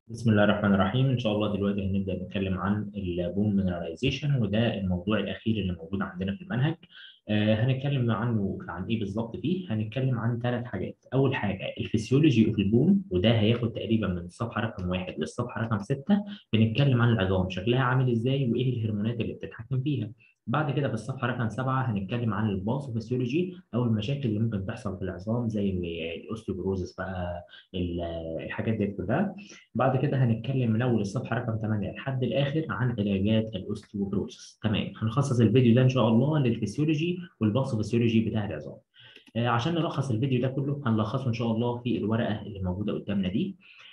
بسم الله الرحمن الرحيم ان شاء الله دلوقتي هنبدا نتكلم عن البون مينراليزيشن وده الموضوع الاخير اللي موجود عندنا في المنهج آه هنتكلم عنه عن ايه بالظبط فيه هنتكلم عن ثلاث حاجات اول حاجه الفسيولوجي اوف البون وده هياخد تقريبا من الصفحه رقم واحد للصفحه رقم سته بنتكلم عن العظام شكلها عامل ازاي وايه الهرمونات اللي بتتحكم فيها بعد كده في الصفحه رقم سبعه هنتكلم عن الباثوفيسيولوجي او المشاكل اللي ممكن تحصل في العظام زي الاوستيوبروزس بقى الحاجات دي كلها بعد كده هنتكلم من اول الصفحه رقم 8 لحد الاخر عن علاجات الاوستيوبروزس تمام هنخصص الفيديو ده ان شاء الله للفسيولوجي والباثوفيسيولوجي بتاع العظام آه عشان نلخص الفيديو ده كله هنلخصه ان شاء الله في الورقه اللي موجوده قدامنا دي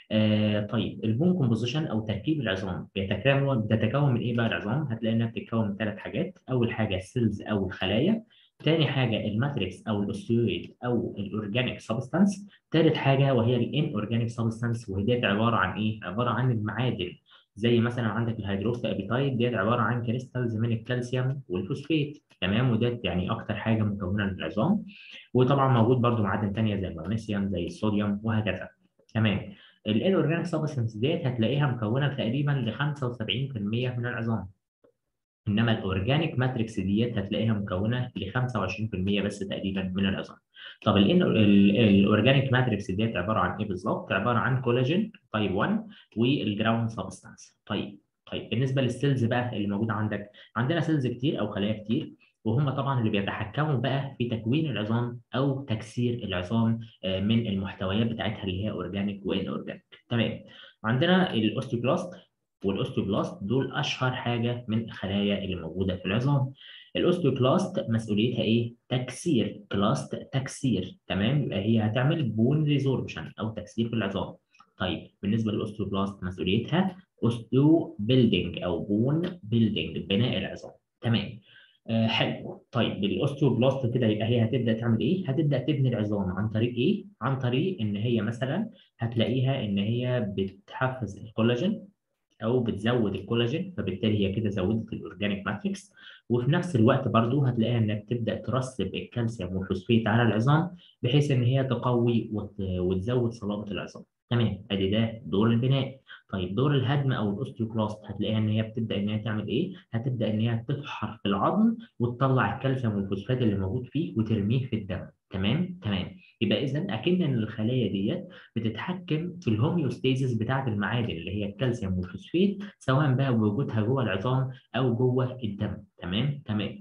آه طيب البون كومبوزيشن او تركيب العظام بيتكون بتتكون من ايه بقى العظام؟ هتلاقي انها بتتكون من ثلاث حاجات، اول حاجه السيلز او الخلايا، تاني حاجه الماتريكس او الاوستيويد او الاورجانيك سبستانس، تالت حاجه وهي الان اورجانيك سبستانس وهي عباره عن ايه؟ عباره عن المعادن زي مثلا عندك الهيدروكسي ابيتايد ديت عباره عن كريستالز من الكالسيوم والفوسفات تمام وديت يعني اكتر حاجه مكونه للعظام وطبعا موجود برده معادن ثانيه زي المغنيسيوم زي الصوديوم وهكذا تمام الاورجانيك سبستانس ديت هتلاقيها مكونه تقريبا ل 75% من العظام انما الاورجانيك ماتريكس ديت هتلاقيها مكونه ل 25% بس تقريبا من العظام طب الاورجانيك ماتريكس ديت عباره عن ايه بالظبط عباره عن كولاجين تايب 1 والجراوند سبستانس طيب طيب بالنسبه للسيلز بقى اللي موجوده عندك عندنا سيلز كتير او خلايا كتير وهم طبعا اللي بيتحكموا بقى في تكوين العظام او تكسير العظام من المحتويات بتاعتها اللي هي اورجانيك وان اورجانيك تمام عندنا الاوستيوبلاست والاوستيوبلاست دول اشهر حاجه من الخلايا اللي موجوده في العظام الاوستيوكلاست مسؤوليتها ايه تكسير كلاست تكسير تمام يبقى هي هتعمل بون ريزوربشن او تكسير في العظام طيب بالنسبه للاوستيوبلاست مسؤوليتها اوستيو بيلدينج او بون بيلدينج بناء العظام تمام آه حلو طيب الاوستيوبلاست كده يبقى هي هتبدا تعمل ايه؟ هتبدا تبني العظام عن طريق ايه؟ عن طريق ان هي مثلا هتلاقيها ان هي بتحفز الكولاجين او بتزود الكولاجين فبالتالي هي كده زودت الاورجانيك ماتريكس وفي نفس الوقت برضو هتلاقيها انها بتبدا ترسب الكالسيوم والفوسفات على العظام بحيث ان هي تقوي وتزود صلابه العظام تمام ادي ده دور البناء طيب دور الهدم او الاوستيوكلاست هتلاقيها ان هي بتبدا ان هي تعمل ايه؟ هتبدا ان هي تفحر في العظم وتطلع الكالسيوم والفوسفات اللي موجود فيه وترميه في الدم تمام تمام يبقى اذا اكن ان الخلايا ديت بتتحكم في الهوميوستاسيس بتاعه المعادن اللي هي الكالسيوم والفوسفات سواء بقى بوجودها جوه العظام او جوه الدم تمام تمام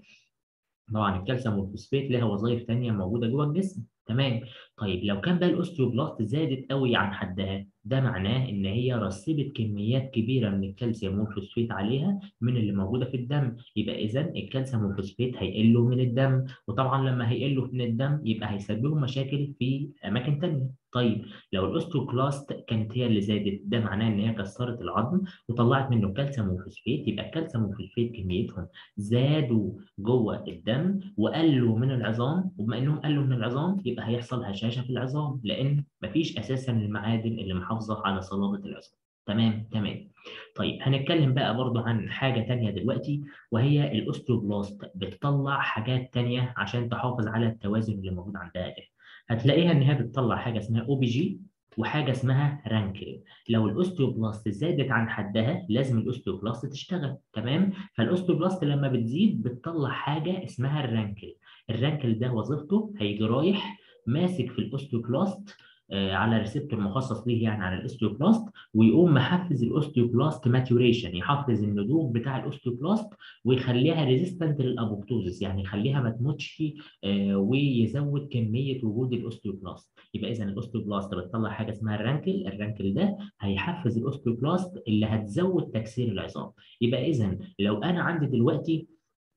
طبعا الكالسيوم والفوسفات لها وظائف ثانيه موجوده جوه الجسم تمام طيب لو كان بقى الاوستيوبلاست زادت قوي عن حدها ده معناه ان هي رسبت كميات كبيره من الكالسيوم والفوسفات عليها من اللي موجوده في الدم يبقى اذا الكالسيوم والفوسفات هيقلوا من الدم وطبعا لما هيقلوا من الدم يبقى هيسببوا مشاكل في اماكن ثانيه طيب لو الاوستيوكلاست كانت هي اللي زادت ده معناه ان هي كسرت العظم وطلعت منه كالسيوم وفوسفات يبقى الكالسيوم والفوسفات كميتهم زادوا جوه الدم وقلوا من العظام وبما انهم قلوا من العظام يبقى هيحصل هشاشه في العظام لان مفيش اساسا المعادن اللي محافظه على صلابه العظام تمام تمام طيب هنتكلم بقى برضو عن حاجه تانية دلوقتي وهي الاوستيوبلاست بتطلع حاجات تانية عشان تحافظ على التوازن اللي موجود عندها ده هتلاقيها ان هي بتطلع حاجه اسمها او بي جي وحاجه اسمها رانكل لو الاوستيوبلاست زادت عن حدها لازم الاوستيوبلاست تشتغل تمام فالاوستيوبلاست لما بتزيد بتطلع حاجه اسمها الرانكل الرانكل ده وظيفته هيجي رايح ماسك في الاوستيوكلاست آه على ريسبتور مخصص ليه يعني على الاوستيوبلاست ويقوم محفز الاوستيوبلاست ماتيوريشن يحفز النضوج بتاع الاوستيوبلاست ويخليها ريزيستنت للابوبتوزس يعني يخليها ما تموتش آه ويزود كميه وجود الاوستيوبلاست يبقى اذا الاوستيوبلاست بتطلع حاجه اسمها الرانكل الرانكل ده هيحفز الاوستيوبلاست اللي هتزود تكسير العظام يبقى اذا لو انا عندي دلوقتي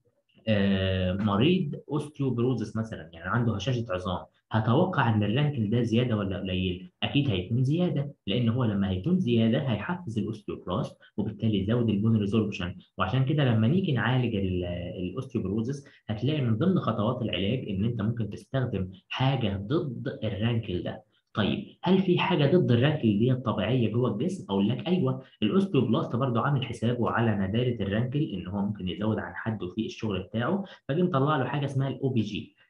آه مريض اوستيوبروزس مثلا يعني عنده هشاشه عظام هتوقع ان الرانكل ده زياده ولا قليل؟ اكيد هيكون زياده لان هو لما هيكون زياده هيحفز الاوستيوبلاست وبالتالي يزود البون ريزوربشن وعشان كده لما نيجي نعالج الاوستيوبروزس هتلاقي من ضمن خطوات العلاج ان انت ممكن تستخدم حاجه ضد الرانكل ده طيب هل في حاجه ضد الرانكل دي طبيعيه جوه الجسم؟ اقول لك ايوه الاوستيوبلاست برضو عامل حسابه على نداره الرانكل ان هو ممكن يزود عن حده في الشغل بتاعه فجي مطلع له حاجه اسمها الاو بي جي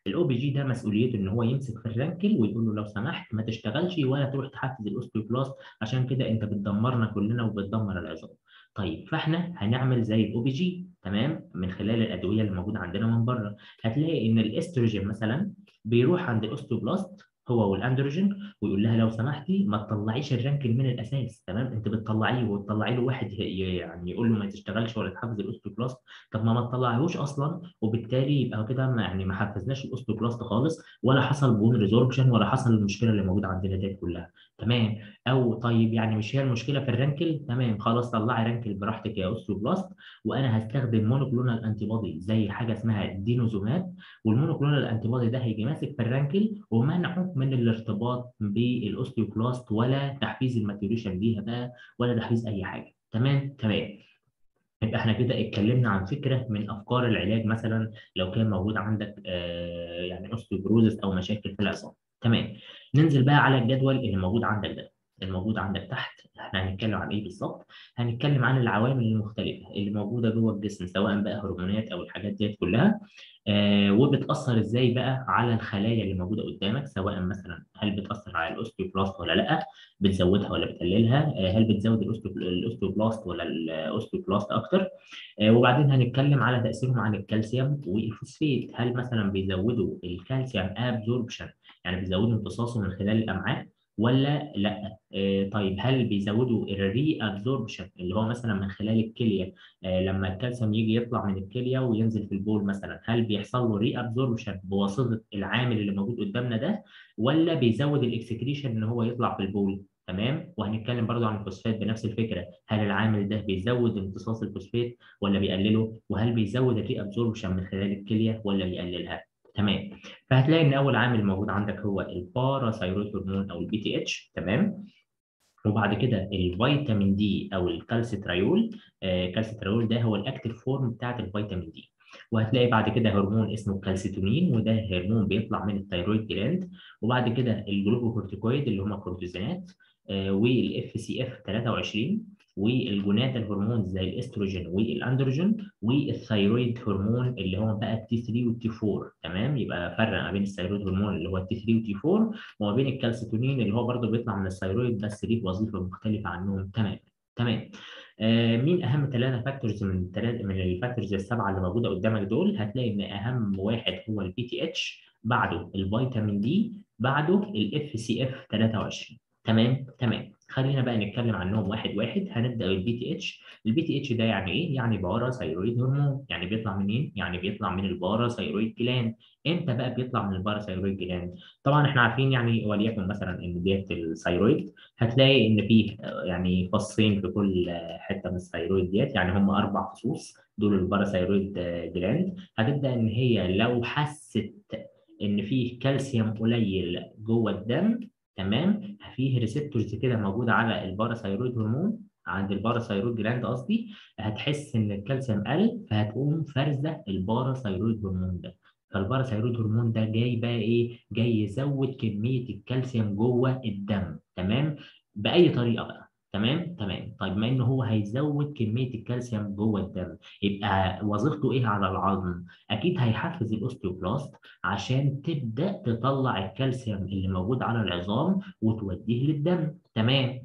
الاو بي جي ده مسؤوليته ان هو يمسك في الرانكل ويقول له لو سمحت ما تشتغلش ولا تروح تحفز الاوستيوبلاست عشان كده انت بتدمرنا كلنا وبتدمر العظام طيب فاحنا هنعمل زي الاو بي جي تمام من خلال الادويه اللي موجوده عندنا من بره هتلاقي ان الاستروجين مثلا بيروح عند الاوستيوبلاست هو والاندروجين ويقول لها لو سمحتي ما تطلعيش الرانكل من الاساس تمام انت بتطلعيه وتطلعي له واحد يعني يقول له ما تشتغلش ولا تحفز الاوستيوبلاست طب ما ما تطلعيهوش اصلا وبالتالي يبقى كده يعني ما حفزناش الاوستيوبلاست خالص ولا حصل بون ريزوربشن ولا حصل المشكله اللي موجوده عندنا دي كلها تمام او طيب يعني مش هي المشكله في الرانكل تمام خلاص طلعي رانكل براحتك يا اوستيوبلاست وانا هستخدم مونوكلونال انتي بودي زي حاجه اسمها الدينوزوماب والمونوكلونال انتي بودي ده هيجي ماسك في الرانكل ومنعه من الارتباط بالاوستيوكلاست ولا تحفيز الماتيوريشن ليها بقى ولا تحفيز اي حاجه تمام تمام يبقى احنا كده اتكلمنا عن فكره من افكار العلاج مثلا لو كان موجود عندك آه يعني اوستيوبروزس او مشاكل في العظام تمام ننزل بقى على الجدول اللي موجود عندك ده الموجود عندك تحت احنا هنتكلم عن ايه بالظبط هنتكلم عن العوامل المختلفه اللي موجوده جوه الجسم سواء بقى هرمونات او الحاجات ديت كلها آه وبتاثر ازاي بقى على الخلايا اللي موجوده قدامك سواء مثلا هل بتاثر على الاوستيوبلاست ولا لا بتزودها ولا بتقللها آه هل بتزود الاوستيوبلاست ولا الاوستيوبلاست اكتر آه وبعدين هنتكلم على تاثيرهم على الكالسيوم والفوسفيت هل مثلا بيزودوا الكالسيوم ابزوربشن يعني بيزودوا امتصاصه من خلال الامعاء ولا لا آه طيب هل بيزودوا الري ابزوربشن اللي هو مثلا من خلال الكليه آه لما الكالسيوم يجي يطلع من الكليه وينزل في البول مثلا هل بيحصل له ري ابزوربشن بواسطه العامل اللي موجود قدامنا ده ولا بيزود الاكسكريشن ان هو يطلع في البول تمام وهنتكلم برضو عن الفوسفات بنفس الفكره هل العامل ده بيزود امتصاص الفوسفات ولا بيقلله وهل بيزود الري ابزوربشن من خلال الكليه ولا بيقللها تمام فهتلاقي ان اول عامل موجود عندك هو الباراثايرويد هرمون او البي تي اتش تمام وبعد كده الفيتامين دي او الكالسيتريول آه كالسيتريول ده هو الاكتيف فورم بتاعت الفيتامين دي وهتلاقي بعد كده هرمون اسمه الكالسيتونين وده هرمون بيطلع من الثيرويد جلاند وبعد كده الجلوكوكورتيكويد اللي هم كورتيزونات آه والاف سي اف 23 والجونات الهرمون زي الاستروجين والاندروجين والثيرويد هرمون اللي هو بقى التي 3 والتي 4 تمام يبقى فرق ما بين الثيرويد هرمون اللي هو التي 3 والتي 4 وما بين الكالسيتونين اللي هو برضه بيطلع من الثيرويد بس ليه وظيفه مختلفه عنهم تمام تمام آه مين اهم ثلاثه فاكتورز من الثلاثه من الفاكتورز السبعه اللي موجوده قدامك دول هتلاقي ان اهم واحد هو البي تي اتش بعده الفيتامين دي بعده الاف سي اف 23 تمام تمام خلينا بقى نتكلم عنهم واحد واحد هنبدا بالبي تي اتش البي تي اتش ده يعني ايه يعني بارا ثيرويد هرمون يعني بيطلع منين يعني بيطلع من البارا ثيرويد جلاند امتى بقى بيطلع من البارا ثيرويد جلاند طبعا احنا عارفين يعني وليكن مثلا ان ديت الثيرويد هتلاقي ان فيه يعني فصين في كل حته من الثيرويد ديت يعني هم اربع فصوص دول البارا ثيرويد جلاند هتبدا ان هي لو حست ان فيه كالسيوم قليل جوه الدم تمام فيه ريسبتورز كده موجوده على الباراثايرويد هرمون عند الباراثايرويد جلاند قصدي هتحس ان الكالسيوم قل فهتقوم فارزه الباراثايرويد هرمون ده فالباراثايرويد هرمون ده جاي بقى ايه جاي يزود كميه الكالسيوم جوه الدم تمام باي طريقه بقى تمام تمام طيب ما انه هو هيزود كميه الكالسيوم جوه الدم يبقى وظيفته ايه على العظم اكيد هيحفز الاوستيوبلاست عشان تبدا تطلع الكالسيوم اللي موجود على العظام وتوديه للدم تمام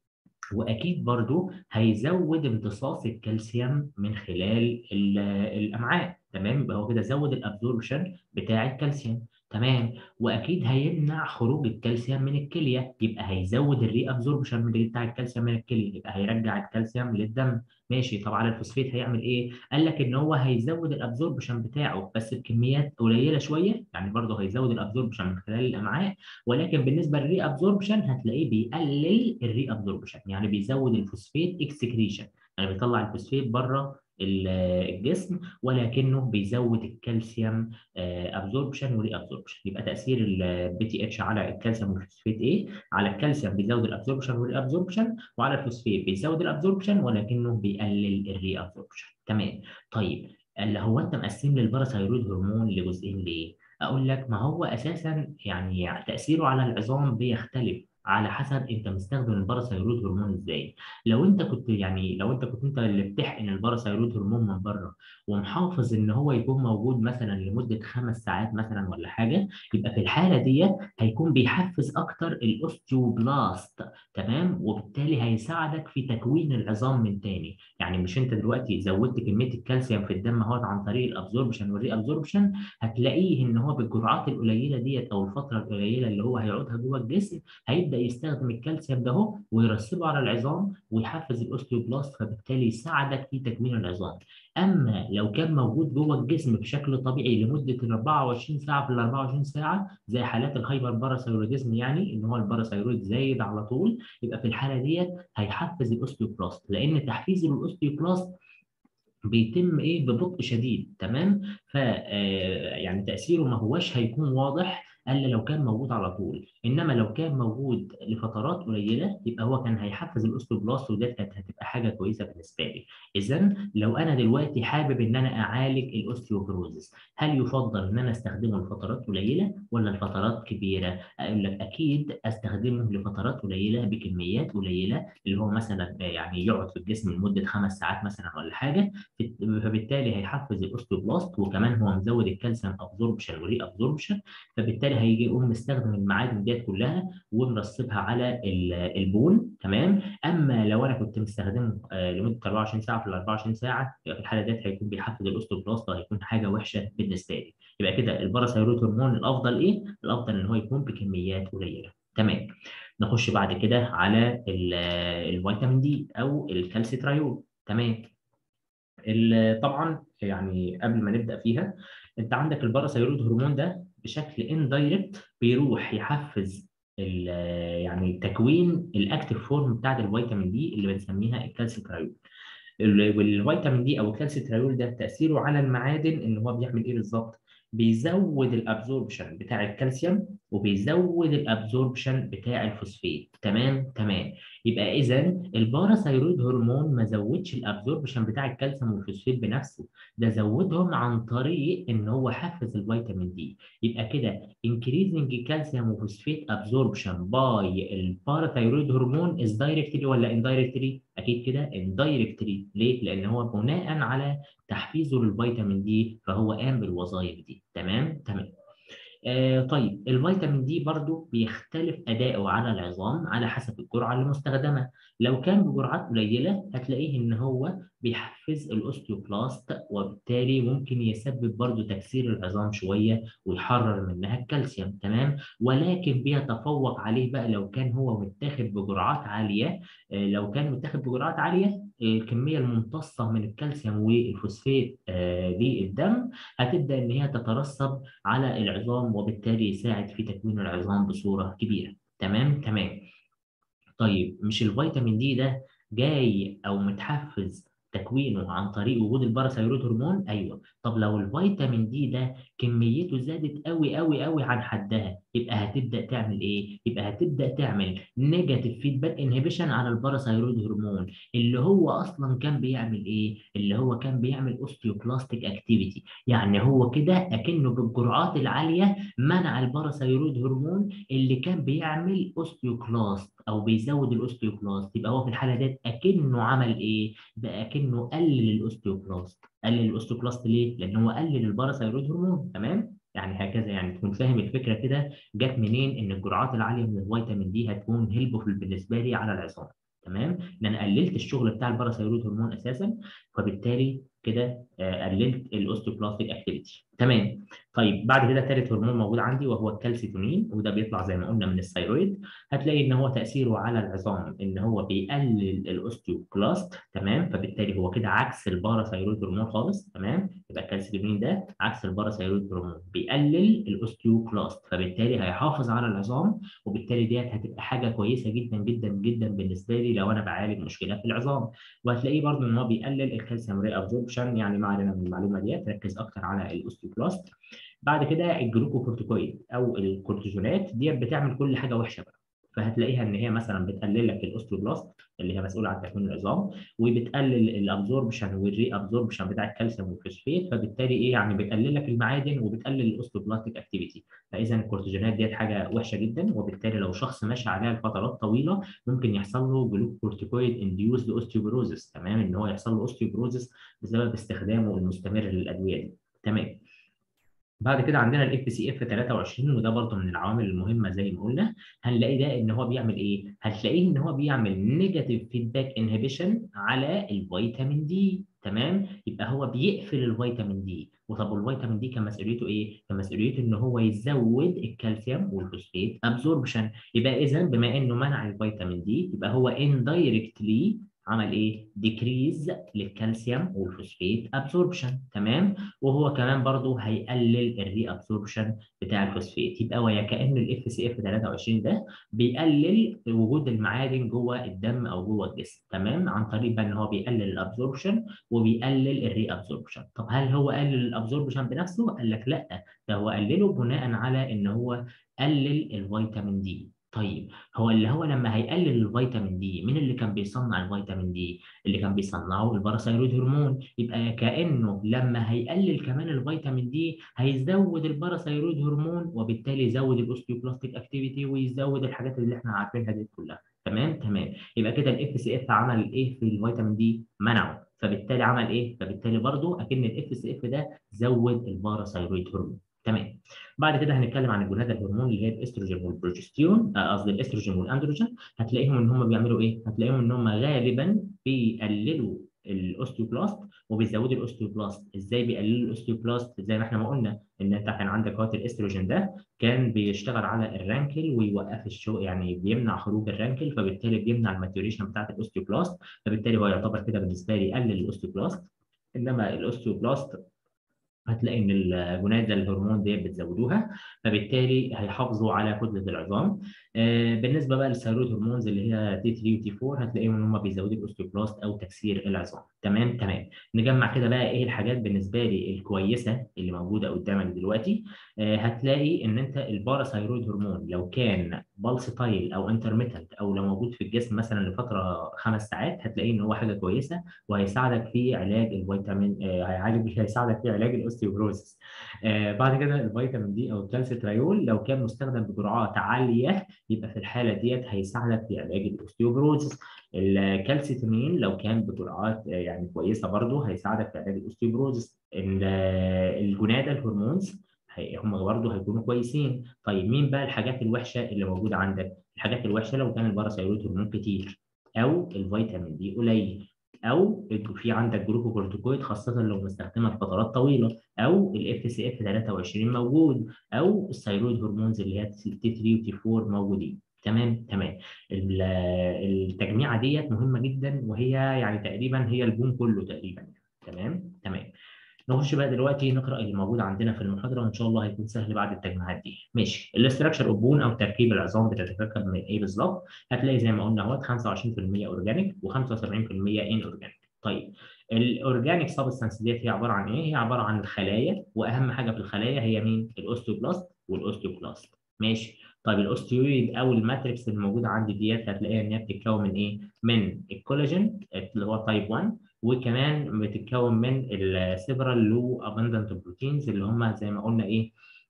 واكيد برضو هيزود امتصاص الكالسيوم من خلال الامعاء تمام يبقى هو كده زود الابزوربشن بتاع الكالسيوم تمام واكيد هيمنع خروج الكالسيوم من الكليه يبقى هيزود الري ابزوربشن بتاع الكالسيوم من الكليه يبقى هيرجع الكالسيوم للدم ماشي طب على الفوسفيت هيعمل ايه قال لك ان هو هيزود الابزوربشن بتاعه بس بكميات قليله شويه يعني برضه هيزود الابزوربشن من خلال الامعاء ولكن بالنسبه للري ابزوربشن هتلاقيه بيقلل الري ابزوربشن يعني بيزود الفوسفيت اكسكريشن يعني بيطلع الفوسفيت بره الجسم ولكنه بيزود الكالسيوم ابزوربشن وري ابزوربشن يبقى تاثير البي تي اتش على الكالسيوم والفوسفيت ايه على الكالسيوم بيزود الابزوربشن والري ابزوربشن وعلى الفوسفيت بيزود الابزوربشن ولكنه بيقلل الري ابزوربشن تمام طيب اللي هو انت مقسم لي الباراثايرويد هرمون لجزئين ليه اقول لك ما هو اساسا يعني تاثيره على العظام بيختلف على حسب انت مستخدم الباراثايرويد هرمون ازاي لو انت كنت يعني لو انت كنت انت اللي بتحقن الباراثايرويد هرمون من بره ومحافظ ان هو يكون موجود مثلا لمده خمس ساعات مثلا ولا حاجه يبقى في الحاله ديت هيكون بيحفز اكتر الاوستيوبلاست تمام وبالتالي هيساعدك في تكوين العظام من تاني يعني مش انت دلوقتي زودت كميه الكالسيوم في الدم اهوت عن طريق الابزوربشن والري ابزوربشن هتلاقيه ان هو بالجرعات القليله ديت او الفتره القليله اللي هو هيقعدها جوه الجسم هيبدا يستخدم الكالسيوم ده اهو ويرسبه على العظام ويحفز الاوستيوبلاست فبالتالي يساعدك في تكوين العظام اما لو كان موجود جوه الجسم بشكل طبيعي لمده ال 24 ساعه في ال 24 ساعه زي حالات الهايبر باراثايروديزم يعني ان هو الباراثايرويد زايد على طول يبقى في الحاله ديت هيحفز الاوستيوبلاست لان تحفيز الاوستيوبلاست بيتم ايه ببطء شديد تمام ف يعني تاثيره ما هوش هيكون واضح الا لو كان موجود على طول انما لو كان موجود لفترات قليله يبقى هو كان هيحفز الاوستوبلاست وده كانت هتبقى حاجه كويسه بالنسبه لي اذا لو انا دلوقتي حابب ان انا اعالج الاوستيوبروزس هل يفضل ان انا استخدمه لفترات قليله ولا لفترات كبيره اقول لك اكيد استخدمه لفترات قليله بكميات قليله اللي هو مثلا يعني يقعد في الجسم لمده خمس ساعات مثلا ولا حاجه فبالتالي هيحفز الاوستيوبلاست وكمان هو مزود الكالسيوم ابزوربشن وري ابزوربشن فبالتالي هيجي يقوم مستخدم المعادن ديت كلها ومرسبها على البون تمام اما لو انا كنت مستخدمه لمده 24 ساعه في ال 24 ساعه يبقى في الحاله ديت هيكون بيحفز الاوستوبلاست وهيكون حاجه وحشه بالنسبه لي يبقى كده الباراثايرويد هرمون الافضل ايه؟ الافضل ان هو يكون بكميات قليله تمام نخش بعد كده على الفيتامين دي او الكالسيتريول تمام طبعا يعني قبل ما نبدا فيها انت عندك الباراثايرويد هرمون ده بشكل اندايركت بيروح يحفز يعني تكوين الاكتيف فورم بتاعت الفيتامين دي اللي بنسميها الكالسيتريول والفيتامين دي او الكالسيتريول ده تاثيره على المعادن ان هو بيعمل ايه بالظبط بيزود الابزوربشن بتاع الكالسيوم وبيزود الابزوربشن بتاع الفوسفات تمام تمام يبقى اذا الباراثايرويد هرمون ما زودش الابزوربشن بتاع الكالسيوم والفوسفات بنفسه ده زودهم عن طريق ان هو حفز الفيتامين دي يبقى كده increasing calcium وفوسفات absorption by الباراثايرويد هرمون is directly ولا indirectly اكيد كده indirectly ليه لان هو بناء على تحفيزه للفيتامين دي فهو قام بالوظائف دي تمام تمام آه طيب الفيتامين دي برضو بيختلف أداؤه على العظام على حسب الجرعة المستخدمة لو كان بجرعات قليلة هتلاقيه إن هو بيحفز الأوستيوبلاست وبالتالي ممكن يسبب برضو تكسير العظام شوية ويحرر منها الكالسيوم تمام ولكن بيتفوق عليه بقى لو كان هو متاخد بجرعات عالية آه لو كان متاخد بجرعات عالية الكمية الممتصة من الكالسيوم والفوسفات آه للدم هتبدأ إن هي تترسب على العظام وبالتالي يساعد في تكوين العظام بصورة كبيرة تمام تمام طيب مش الفيتامين دي ده جاي او متحفز تكوينه عن طريق وجود الباراثايرويد هرمون ايوه طب لو الفيتامين دي ده كميته زادت قوي قوي قوي عن حدها يبقى هتبدا تعمل ايه يبقى هتبدا تعمل نيجاتيف فيدباك انهبيشن على الباراثايرويد هرمون اللي هو اصلا كان بيعمل ايه اللي هو كان بيعمل اوستيوبلاستيك اكتيفيتي يعني هو كده اكنه بالجرعات العاليه منع الباراثايرويد هرمون اللي كان بيعمل اوستيوكلاست او بيزود الاوستيوكلاست يبقى هو في الحاله ديت اكنه عمل ايه بقى اكنه قلل الاوستيوكلاست قلل الاوستيوكلاست ليه لان هو قلل الباراثايرويد هرمون تمام يعني هكذا يعني تكون فاهم الفكره كده جت منين ان الجرعات العاليه من الفيتامين دي هتكون هيلبفul بالنسبه لي على العظام تمام ان انا قللت الشغل بتاع الباراثايرويد هرمون اساسا فبالتالي كده قللت الاوستيوبلاستيك اكتيفيتي تمام طيب بعد كده ثالث هرمون موجود عندي وهو الكالسيتونين وده بيطلع زي ما قلنا من الثيرويد هتلاقي ان هو تاثيره على العظام ان هو بيقلل الاوستيوكلاست تمام فبالتالي هو كده عكس الباراثايرويد هرمون خالص تمام يبقى الكالسيتونين ده عكس الباراثايرويد هرمون بيقلل الاوستيوكلاست فبالتالي هيحافظ على العظام وبالتالي ديت هتبقى حاجه كويسه جدا جدا جدا بالنسبه لي لو انا بعالج مشكله في العظام وهتلاقيه برضه ان هو بيقلل الكالسيوم ري ابزوربشن يعني ما علينا من المعلومه ديت ركز اكتر على الاوستيوكلاست بعد كده الجلوكوكورتيكويد او الكورتيزونات ديت بتعمل كل حاجه وحشه بقى فهتلاقيها ان هي مثلا بتقلل لك الاوستيوبلاست اللي هي مسؤوله عن تكوين العظام وبتقلل الابزوربشن والري ابزوربشن بتاع الكالسيوم والفوسفات فبالتالي ايه يعني بتقلل لك المعادن وبتقلل الاوستيوبلاستيك اكتيفيتي فاذا الكورتيزونات ديت حاجه وحشه جدا وبالتالي لو شخص ماشي عليها لفترات طويله ممكن يحصل له جلوكورتيكويد انديوزد اوستيوبروزس تمام ان هو يحصل له اوستيوبروزس بسبب استخدامه المستمر للادويه دي تمام بعد كده عندنا الاف سي اف 23 وده برضه من العوامل المهمه زي ما قلنا هنلاقي ده ان هو بيعمل ايه؟ هتلاقيه ان هو بيعمل نيجاتيف فيدباك انهبيشن على الفيتامين دي تمام؟ يبقى هو بيقفل الفيتامين دي وطب والفيتامين دي كان مسؤوليته ايه؟ كان مسؤوليته ان هو يزود الكالسيوم والفوسفات ابزوربشن يبقى اذا بما انه منع الفيتامين دي يبقى هو اندايركتلي عمل ايه؟ ديكريز للكالسيوم والفوسفات ابسوربشن تمام؟ وهو كمان برضه هيقلل الري ابسوربشن بتاع الفوسفات يبقى وكأن الاف سي اف 23 ده بيقلل وجود المعادن جوه الدم او جوه الجسم تمام؟ عن طريق بقى ان هو بيقلل الابسوربشن وبيقلل الري ابسوربشن طب هل هو قلل الابسوربشن بنفسه؟ قال لك لا ده هو قلله بناء على ان هو قلل الفيتامين دي طيب هو اللي هو لما هيقلل الفيتامين دي مين اللي كان بيصنع الفيتامين دي اللي كان بيصنعه الباراثايرويد هرمون يبقى كانه لما هيقلل كمان الفيتامين دي هيزود الباراثايرويد هرمون وبالتالي يزود الاوستيوبلاستيك اكتيفيتي ويزود الحاجات اللي احنا عارفينها دي كلها تمام تمام يبقى كده الاف سي اف عمل ايه في الفيتامين دي منعه فبالتالي عمل ايه فبالتالي برضو اكن الاف سي اف ده زود الباراثايرويد هرمون تمام بعد كده هنتكلم عن الجناد الهرمون اللي هي الاستروجين والبروجستيرون قصدي الاستروجين والاندروجين هتلاقيهم ان هم بيعملوا ايه؟ هتلاقيهم ان هم غالبا بيقللوا الاوستيوبلاست وبيزودوا الاوستيوبلاست ازاي بيقللوا الاوستيوبلاست زي ما احنا ما قلنا ان انت كان عندك وقت الاستروجين ده كان بيشتغل على الرانكل ويوقف الشو يعني بيمنع خروج الرانكل فبالتالي بيمنع الماتيوريشن بتاعت الاوستيوبلاست فبالتالي هو يعتبر كده بالنسبه لي يقلل الاوستيوبلاست انما الاوستيوبلاست هتلاقي ان الجناد الهرمون دي بتزودوها فبالتالي هيحافظوا على كتله العظام آه بالنسبه بقى للثيرويد هرمونز اللي هي تي 3 وتي 4 هتلاقيهم ان هم بيزودوا الاوستيوبلاست او تكسير العظام تمام تمام نجمع كده بقى ايه الحاجات بالنسبه لي الكويسه اللي موجوده قدامك دلوقتي آه هتلاقي ان انت الباراثايرويد هرمون لو كان بالسيتايل او انترميتنت او لو موجود في الجسم مثلا لفتره خمس ساعات هتلاقيه ان هو حاجه كويسه وهيساعدك في علاج الفيتامين آه هيعالج هيساعدك في علاج الاوستيوبروسيس آه بعد كده الفيتامين دي او الكالسيتريول لو كان مستخدم بجرعات عاليه يبقى في الحاله ديت هيساعدك في علاج الاوستيوبروسيس الكالسيتونين لو كان بجرعات يعني كويسه برضه هيساعدك في علاج الاوستيوبروسيس الجناد الهرمونز هم برضه هيكونوا كويسين طيب مين بقى الحاجات الوحشه اللي موجوده عندك الحاجات الوحشه لو كان الباراثايرويد هرمون كتير او الفيتامين دي قليل او في عندك جلوكوكورتيكويد خاصه لو مستخدمه لفترات طويله او الاف سي اف 23 موجود او الثيرويد هرمونز اللي هي تي 3 وتي 4 موجودين تمام تمام التجميعه ديت مهمه جدا وهي يعني تقريبا هي البوم كله تقريبا تمام تمام نخش بقى دلوقتي نقرا اللي موجود عندنا في المحاضره وان شاء الله هيكون سهل بعد التجميعات دي ماشي الاستراكشر اوف بون او تركيب العظام بتتفكر من ايه بالظبط هتلاقي زي ما قلنا اهوت 25% اورجانيك و75% ان اورجانيك طيب الاورجانيك سبستانس ديت هي عباره عن ايه هي عباره عن الخلايا واهم حاجه في الخلايا هي مين الاوستيوبلاست والاوستيوكلاست ماشي طيب الاوستيويد او الماتريكس اللي موجوده عندي ديت هتلاقيها ان هي بتتكون من ايه من الكولاجين اللي هو تايب 1 وكمان بتتكون من السيفرال لو ابندنت بروتينز اللي هم زي ما قلنا ايه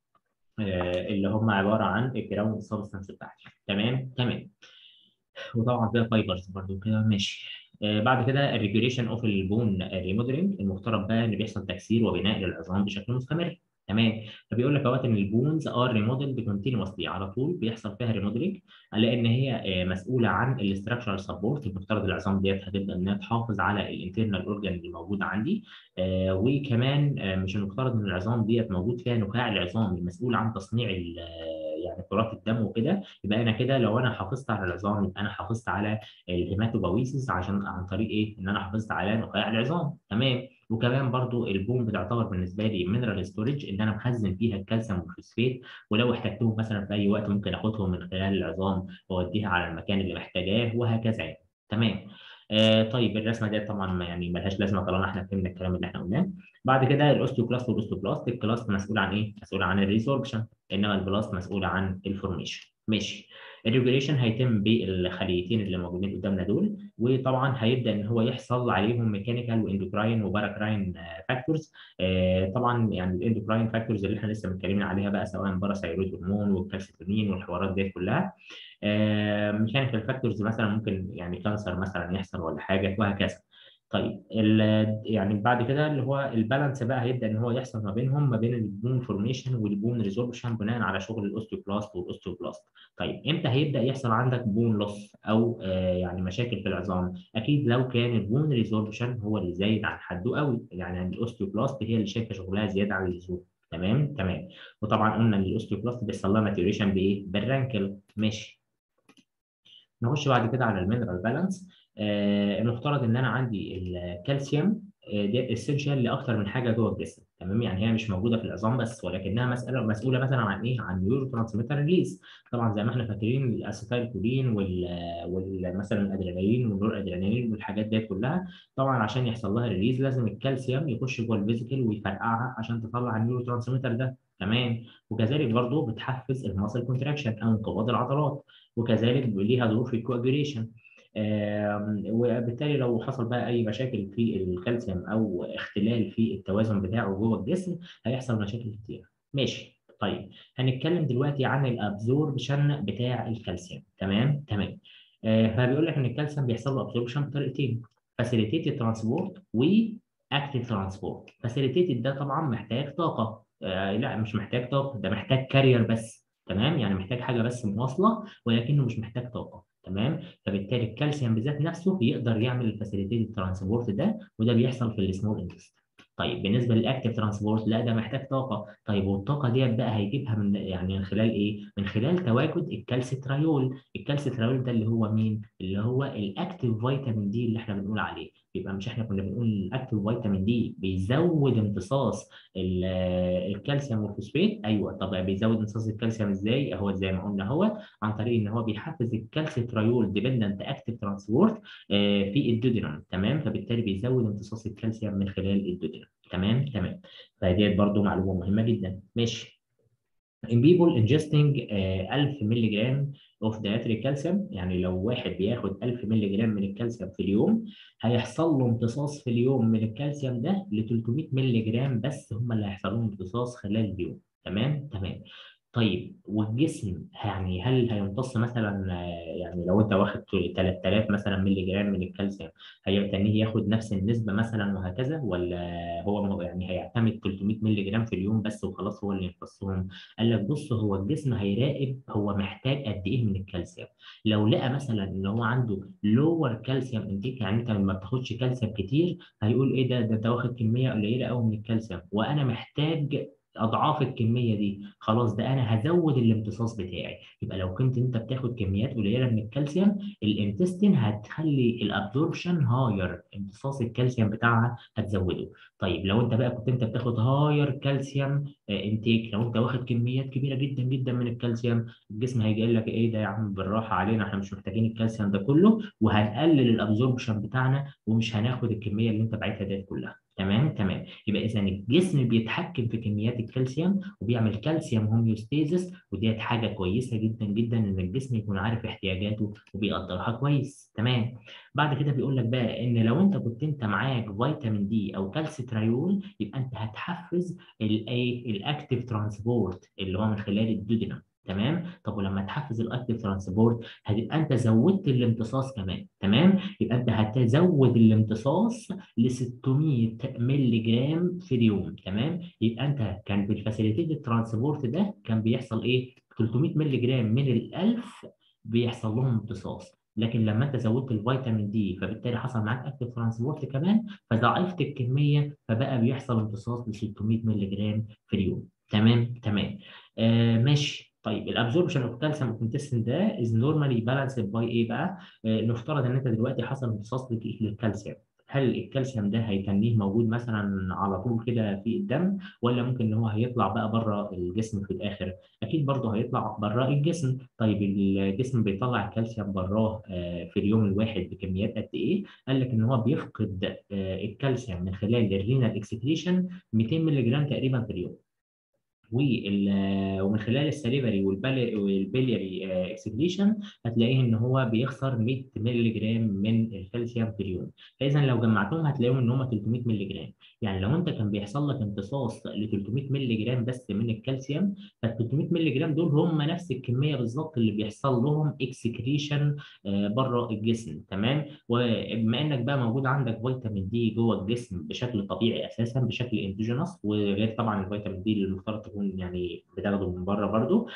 آه اللي هم عباره عن الجراوند سبستانس بتاعتي تمام تمام وطبعا فيها فايبرز برضو كده ماشي آه بعد كده الريجوليشن اوف البون ريموديلنج المفترض بقى ان بيحصل تكسير وبناء للعظام بشكل مستمر تمام فبيقول لك اهوت ان البونز ار ريموديلد كونتينوسلي على طول بيحصل فيها ريموديلنج لان هي مسؤوله عن الاستراكشرال سبورت المفترض العظام ديت هتبدا انها تحافظ على الانترنال اورجان اللي موجود عندي آه وكمان آه مش المفترض ان العظام ديت موجود فيها نخاع العظام المسؤول عن تصنيع يعني كرات الدم وكده يبقى انا كده لو انا حافظت على العظام يبقى انا حافظت على الهيماتوباويسيس عشان عن طريق ايه؟ ان انا حافظت على نخاع العظام تمام وكمان برضو البوم بتعتبر بالنسبه لي مينرال ستورج ان انا مخزن فيها الكالسيوم والفوسفات ولو احتجتهم مثلا في اي وقت ممكن اخدهم من خلال العظام واوديها على المكان اللي محتاجاه وهكذا يعني تمام آه طيب الرسمه ديت طبعا يعني ملهاش لازمه طالما احنا فهمنا الكلام اللي احنا قلناه بعد كده الاوستيوكلاست والاوستوبلاست الكلاست مسؤول عن ايه؟ مسؤول عن الريسوربشن انما البلاست مسؤول عن الفورميشن ماشي الريجوليشن هيتم بالخليتين اللي موجودين قدامنا دول وطبعا هيبدا ان هو يحصل عليهم ميكانيكال واندوكراين وباراكراين فاكتورز طبعا يعني الاندوكراين فاكتورز اللي احنا لسه متكلمين عليها بقى سواء باراثايرويد هرمون والكالسيتونين والحوارات دي كلها ميكانيكال فاكتورز مثلا ممكن يعني كانسر مثلا يحصل ولا حاجه وهكذا طيب يعني بعد كده اللي هو البالانس بقى هيبدا ان هو يحصل ما بينهم ما بين البون فورميشن والبون ريزوربشن بناء على شغل الاوستيوبلاست والاوستيوبلاست طيب امتى هيبدا يحصل عندك بون لوس او آه يعني مشاكل في العظام اكيد لو كان البون ريزوربشن هو اللي زايد عن حده قوي يعني الاوستيوبلاست هي اللي شايفه شغلها زياده عن اللزوم تمام تمام وطبعا قلنا ان الاوستيوبلاست بيحصل لها ماتيوريشن بايه بالرانكل ماشي نخش بعد كده على المينرال بالانس آه المفترض ان انا عندي الكالسيوم آه دي اسينشال لاكثر من حاجه جوه الجسم تمام يعني هي مش موجوده في العظام بس ولكنها مساله مسؤوله مثلا عن ايه عن نيورو ترانسميتر ريليز طبعا زي ما احنا فاكرين الاسيتايل كولين وال وال مثلا الادرينالين والنور ادرينالين والحاجات دي كلها طبعا عشان يحصل لها ريليز لازم الكالسيوم يخش جوه الفيزيكال ويفرقعها عشان تطلع النيورو ترانسميتر ده تمام وكذلك برضه بتحفز الماسل كونتراكشن او انقباض العضلات وكذلك ليها دور في الكواجوليشن وبالتالي لو حصل بقى اي مشاكل في الكالسيوم او اختلال في التوازن بتاعه جوه الجسم هيحصل مشاكل كتير ماشي طيب هنتكلم دلوقتي عن الابزوربشن بتاع الكالسيوم تمام تمام آه فبيقول لك ان الكالسيوم بيحصل له ابزوربشن بطريقتين فاسيليتيتد ترانسبورت واكتيف ترانسبورت فاسيليتيتد ده طبعا محتاج طاقه آه لا مش محتاج طاقه ده محتاج كارير بس تمام يعني محتاج حاجه بس مواصله ولكنه مش محتاج طاقه تمام فبالتالي الكالسيوم بذات نفسه يقدر يعمل الفاسيليتيد ترانسبورت ده وده بيحصل في السمول انتست طيب بالنسبه للاكتيف ترانسبورت لا ده محتاج طاقه طيب والطاقه ديت بقى هيجيبها من يعني من خلال ايه من خلال تواجد الكالسيتريول الكالسيتريول ده اللي هو مين اللي هو الاكتيف فيتامين دي اللي احنا بنقول عليه يبقى مش احنا كنا بنقول الاكتيف فيتامين دي بيزود امتصاص الكالسيوم والفوسفات ايوه طب بيزود امتصاص الكالسيوم ازاي اهو زي ما قلنا اهو عن طريق ان هو بيحفز الكالسيتريول ديبندنت اكتيف ترانسبورت في الدودينم تمام فبالتالي بيزود امتصاص الكالسيوم من خلال الدودينم تمام تمام فديت برضو معلومه مهمه جدا ماشي in people ingesting uh, 1000 مللي جرام اوف dietary calcium يعني لو واحد بياخد 1000 مللي جرام من الكالسيوم في اليوم هيحصل له امتصاص في اليوم من الكالسيوم ده ل 300 مللي جرام بس هم اللي هيحصل لهم امتصاص خلال اليوم تمام تمام طيب والجسم يعني هل هيمتص مثلا يعني لو انت واخد 3000 مثلا مللي جرام من الكالسيوم هيتنيه ياخد نفس النسبه مثلا وهكذا ولا هو يعني هيعتمد 300 مللي جرام في اليوم بس وخلاص هو اللي يمتصهم قال لك بص هو الجسم هيراقب هو محتاج قد ايه من الكالسيوم لو لقى مثلا ان هو عنده لور كالسيوم انتيك يعني انت ما بتاخدش كالسيوم كتير هيقول ايه ده ده انت واخد كميه قليله قوي من الكالسيوم وانا محتاج اضعاف الكميه دي خلاص ده انا هزود الامتصاص بتاعي يبقى لو كنت انت بتاخد كميات قليله من الكالسيوم الانتستين هتخلي الابزوربشن هاير امتصاص الكالسيوم بتاعها هتزوده طيب لو انت بقى كنت انت بتاخد هاير كالسيوم انتيك لو انت واخد كميات كبيره جدا جدا من الكالسيوم الجسم هيجي يقول لك ايه ده يا عم بالراحه علينا احنا مش محتاجين الكالسيوم ده كله وهنقلل الابزوربشن بتاعنا ومش هناخد الكميه اللي انت باعتها ديت كلها تمام تمام يبقى اذا الجسم بيتحكم في كميات الكالسيوم وبيعمل كالسيوم هوميوستيزس وديت حاجه كويسه جدا جدا ان الجسم يكون عارف احتياجاته وبيقدرها كويس تمام بعد كده بيقول لك بقى ان لو انت كنت انت معاك فيتامين دي او كالسيتريول يبقى انت هتحفز الايه الاكتيف ترانسبورت اللي هو من خلال الدودينم تمام طب ولما تحفز الاكتيف ترانسبورت هتبقى انت زودت الامتصاص كمان تمام يبقى انت هتزود الامتصاص ل 600 مللي جرام في اليوم تمام يبقى انت كان بالفاسيليتيد الترانسبورت ده كان بيحصل ايه 300 مللي جرام من ال1000 بيحصل لهم امتصاص لكن لما انت زودت الفيتامين دي فبالتالي حصل معاك اكتيف ترانسبورت كمان فضاعفت الكميه فبقى بيحصل امتصاص ل 600 مللي جرام في اليوم تمام تمام آه ماشي طيب الابزوربشن اوف كالسيوم اوف انتستين ده از نورمالي بالانسد باي ايه بقى؟ آه نفترض ان انت دلوقتي حصل امتصاص للكالسيوم هل الكالسيوم ده هيتنيه موجود مثلا على طول كده في الدم ولا ممكن ان هو هيطلع بقى بره الجسم في الاخر؟ اكيد برضه هيطلع بره الجسم، طيب الجسم بيطلع الكالسيوم براه آه في اليوم الواحد بكميات قد ايه؟ قال لك ان هو بيفقد آه الكالسيوم من خلال الرينال اكسكريشن 200 مللي جرام تقريبا في اليوم. ومن خلال السليفري والبلياري اكسكريشن هتلاقيه ان هو بيخسر 100 مللي جرام من الكالسيوم في اليوم فاذا لو جمعتهم هتلاقيهم ان هم 300 مللي جرام يعني لو انت كان بيحصل لك امتصاص ل 300 مللي جرام بس من الكالسيوم فال 300 مللي جرام دول هم نفس الكميه بالظبط اللي بيحصل لهم اكسكريشن بره الجسم تمام وبما انك بقى موجود عندك فيتامين دي جوه الجسم بشكل طبيعي اساسا بشكل اندوجينوس وغير طبعا الفيتامين دي اللي المفترض تكون يعني بتاخده من بره برضو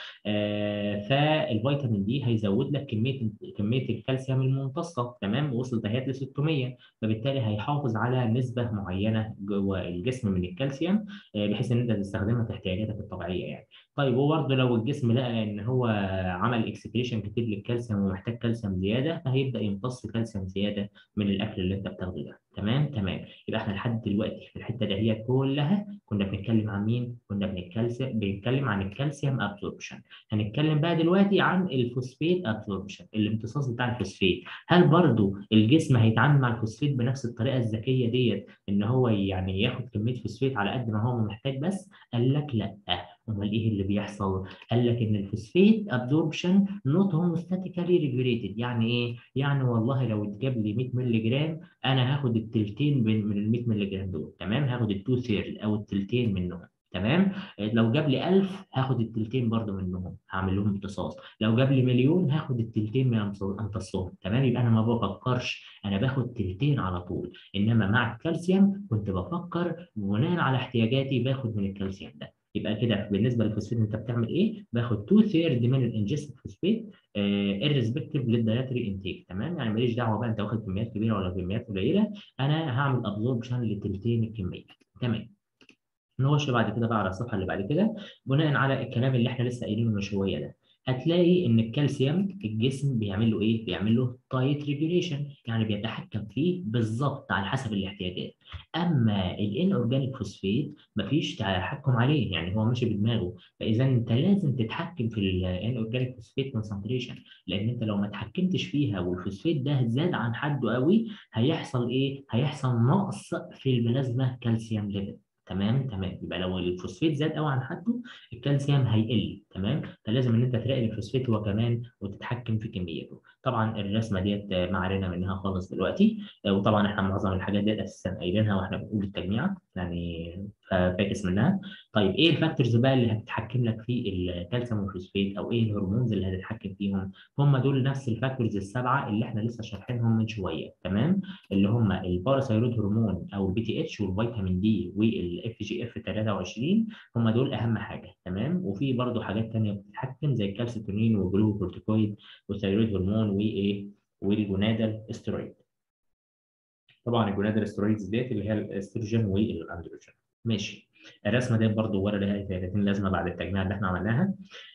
آه فالفيتامين دي هيزود لك كميه كميه الكالسيوم الممتصه تمام وصلت اهيت ل 600 فبالتالي هيحافظ على نسبه معينه جوه الجسم من الكالسيوم آه بحيث ان انت تستخدمها في احتياجاتك الطبيعيه يعني طيب وبرضه لو الجسم لقى ان هو عمل اكسكريشن كتير للكالسيوم ومحتاج كالسيوم زياده فهيبدا يمتص كالسيوم زياده من الاكل اللي انت بتاخده ده تمام تمام يبقى احنا لحد دلوقتي في الحته دهيت كلها كنا بنتكلم عن مين كنا بنتكلم بنتكلم عن الكالسيوم ابزوربشن هنتكلم بقى دلوقتي عن الفوسفيت ابزوربشن الامتصاص بتاع الفوسفيت هل برضه الجسم هيتعامل مع الفوسفيت بنفس الطريقه الذكيه ديت ان هو يعني ياخد كميه فوسفيت على قد ما هو محتاج بس قال لك لا امال ايه اللي بيحصل؟ قال لك ان الفوسفيت ابزوربشن نوت هوموستاتيكالي ريجوليتد يعني ايه؟ يعني والله لو اتجاب لي 100 مللي جرام انا هاخد التلتين من ال 100 مللي جرام دول تمام؟ هاخد التو ثيرد او التلتين منهم تمام لو جاب لي 1000 هاخد التلتين برضو منهم هعمل لهم امتصاص لو جاب لي مليون هاخد التلتين من امتصهم تمام يبقى انا ما بفكرش انا باخد تلتين على طول انما مع الكالسيوم كنت بفكر بناء على احتياجاتي باخد من الكالسيوم ده يبقى كده بالنسبه للفوسفيت انت بتعمل ايه؟ باخد 2 ثيرد من الانجستد فوسفيت irrespective للدايتري انتيك تمام يعني ماليش دعوه بقى انت واخد كميات كبيره ولا كميات قليله انا هعمل ابزوربشن لتلتين الكميه تمام نخش بعد كده بقى على الصفحه اللي بعد كده بناء على الكلام اللي احنا لسه قايلينه من شويه ده هتلاقي ان الكالسيوم الجسم بيعمل له ايه؟ بيعمل له تايت ريجوليشن يعني بيتحكم فيه بالظبط على حسب الاحتياجات. اما الان اورجانيك فوسفيت مفيش تحكم عليه يعني هو ماشي بدماغه فاذا انت لازم تتحكم في الان اورجانيك فوسفيت كونسنتريشن لان انت لو ما اتحكمتش فيها والفوسفيت ده زاد عن حده قوي هيحصل ايه؟ هيحصل نقص في البلازما كالسيوم ليفل. تمام تمام يبقى لو الفوسفيت زاد قوي عن حده الكالسيوم هيقل تمام فلازم ان انت تراقب الفوسفيت هو كمان وتتحكم في كميته طبعا الرسمه ديت ما علينا منها خالص دلوقتي وطبعا احنا معظم الحاجات ديت اساسا قايلينها واحنا بنقول التجميع يعني فاكس منها طيب ايه الفاكتورز بقى اللي هتتحكم لك في الكالسيوم والفوسفيت او ايه الهرمونز اللي هتتحكم فيهم هم دول نفس الفاكتورز السبعه اللي احنا لسه شارحينهم من شويه تمام اللي هم الباراثايرويد هرمون او البي تي اتش والفيتامين دي والاف جي اف 23 هم دول اهم حاجه تمام وفي برضو حاجات ثانيه بتتحكم زي الكالسيتونين والجلوكورتيكويد والثايرويد هرمون وايه والجونادال استرويد طبعا الجونادال استرويدز ديت اللي هي الاستروجين والاندروجين ماشي الرسمه دي برضو ورا لها 30 لازمه بعد التجميع اللي احنا عملناها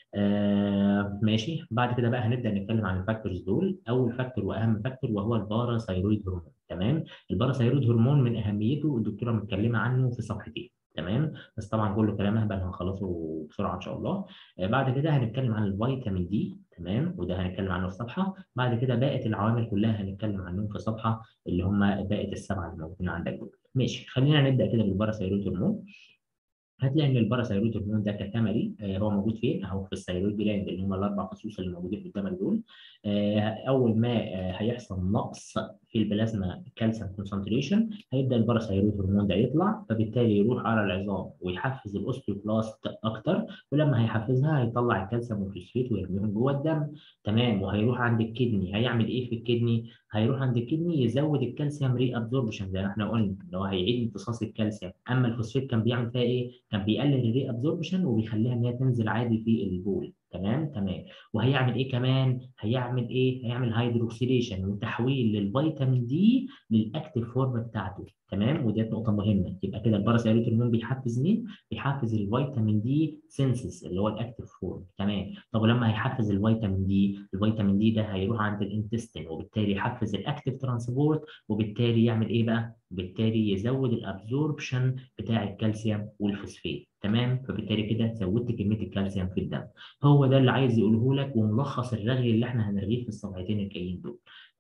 آه ماشي بعد كده بقى هنبدا نتكلم عن الفاكتورز دول اول فاكتور واهم فاكتور وهو الباراثايرويد هرمون تمام الباراثايرويد هرمون من اهميته الدكتوره متكلمه عنه في صفحتين تمام بس طبعا كله كلام اهبل هنخلصه بسرعه ان شاء الله آه بعد كده هنتكلم عن الفيتامين دي تمام وده هنتكلم عنه في صفحه بعد كده باقي العوامل كلها هنتكلم عنهم في صفحه اللي هم باقي السبعه اللي موجودين عندك دول ماشي خلينا نبدا كده بالباراثايرويد هرمون هتلاقي ان الباراثايرويد هرمون ده كتمري آه هو موجود فين؟ اهو في الثايرويد جلاند اللي هم الاربع فصوص اللي موجودين قدامك دول آه اول ما آه هيحصل نقص في البلازما كالسيوم كونسنتريشن هيبدا الباراثايرويد هرمون ده يطلع فبالتالي يروح على العظام ويحفز الاوستيوبلاست اكتر ولما هيحفزها هيطلع الكالسيوم والفوسفيت ويرميهم جوه الدم تمام وهيروح عند الكدني هيعمل ايه في الكدني؟ هيروح عند الكدني يزود الكالسيوم ري ابزوربشن زي ما احنا قلنا اللي هو هيعيد امتصاص الكالسيوم اما الفوسفيت كان بيعمل فيها ايه؟ كان بيقلل الري ابزوربشن وبيخليها ان هي تنزل عادي في البول تمام تمام وهيعمل ايه كمان هيعمل ايه هيعمل هيدروكسيليشن وتحويل للفيتامين دي للاكتيف فورم بتاعته تمام ودي نقطه مهمه يبقى كده الباراثايرويد هرمون بيحفز مين بيحفز الفيتامين دي سينسس اللي هو الاكتيف فورم تمام طب ولما هيحفز الفيتامين دي الفيتامين دي ده هيروح عند الانتستين وبالتالي يحفز الاكتيف ترانسبورت وبالتالي يعمل ايه بقى بالتالي يزود الابزوربشن بتاع الكالسيوم والفوسفات تمام فبالتالي كده زودت كميه الكالسيوم في الدم هو ده اللي عايز يقوله لك وملخص الرغي اللي احنا هنرغيه في الصفحتين الجايين دول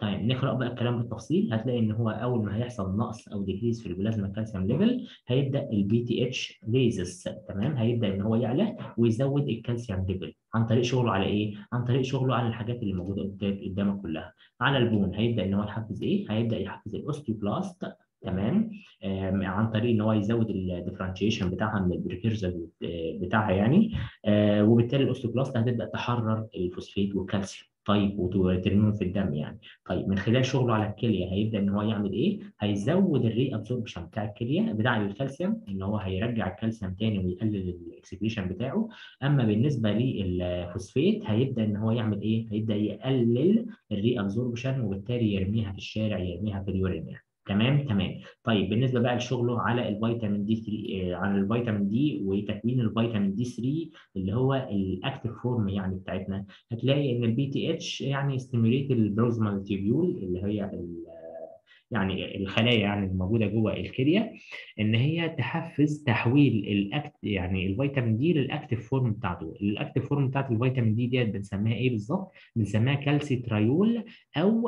طيب نقرا بقى الكلام بالتفصيل هتلاقي ان هو اول ما هيحصل نقص او ديكريز في البلازما كالسيوم ليفل هيبدا البي تي اتش ليزس تمام هيبدا ان هو يعلى ويزود الكالسيوم ليفل عن طريق شغله على ايه؟ عن طريق شغله على الحاجات اللي موجوده قدامك كلها على البون هيبدا ان هو يحفز ايه؟ هيبدا يحفز الاوستيوبلاست تمام عن طريق ان هو يزود الديفرنشيشن بتاعها من البريكيرزر بتاعها يعني آه وبالتالي الاوستيوبلاست هتبدا تحرر الفوسفيت والكالسيوم طيب وترميهم في الدم يعني طيب من خلال شغله على الكليه هيبدا ان هو يعمل ايه هيزود الري ابزوربشن بتاع الكليه بتاع الكالسيوم ان هو هيرجع الكالسيوم تاني ويقلل الاكسكريشن بتاعه اما بالنسبه للفوسفيت هيبدا ان هو يعمل ايه هيبدا يقلل الري ابزوربشن وبالتالي يرميها في الشارع يرميها في اليورين يعني تمام تمام طيب بالنسبه بقى لشغله على الفيتامين دي 3 على الفيتامين دي وتكوين الفيتامين دي 3 اللي هو الاكتف فورم يعني بتاعتنا هتلاقي ان البي تي اتش يعني ستيموليت البروزمال تيبيول اللي هي يعني الخلايا يعني الموجوده جوه الكليه ان هي تحفز تحويل الاكت يعني الفيتامين دي للاكتف فورم بتاعته الاكتف فورم بتاعت الفيتامين دي ديت بنسميها ايه بالظبط بنسميها كالسيتريول او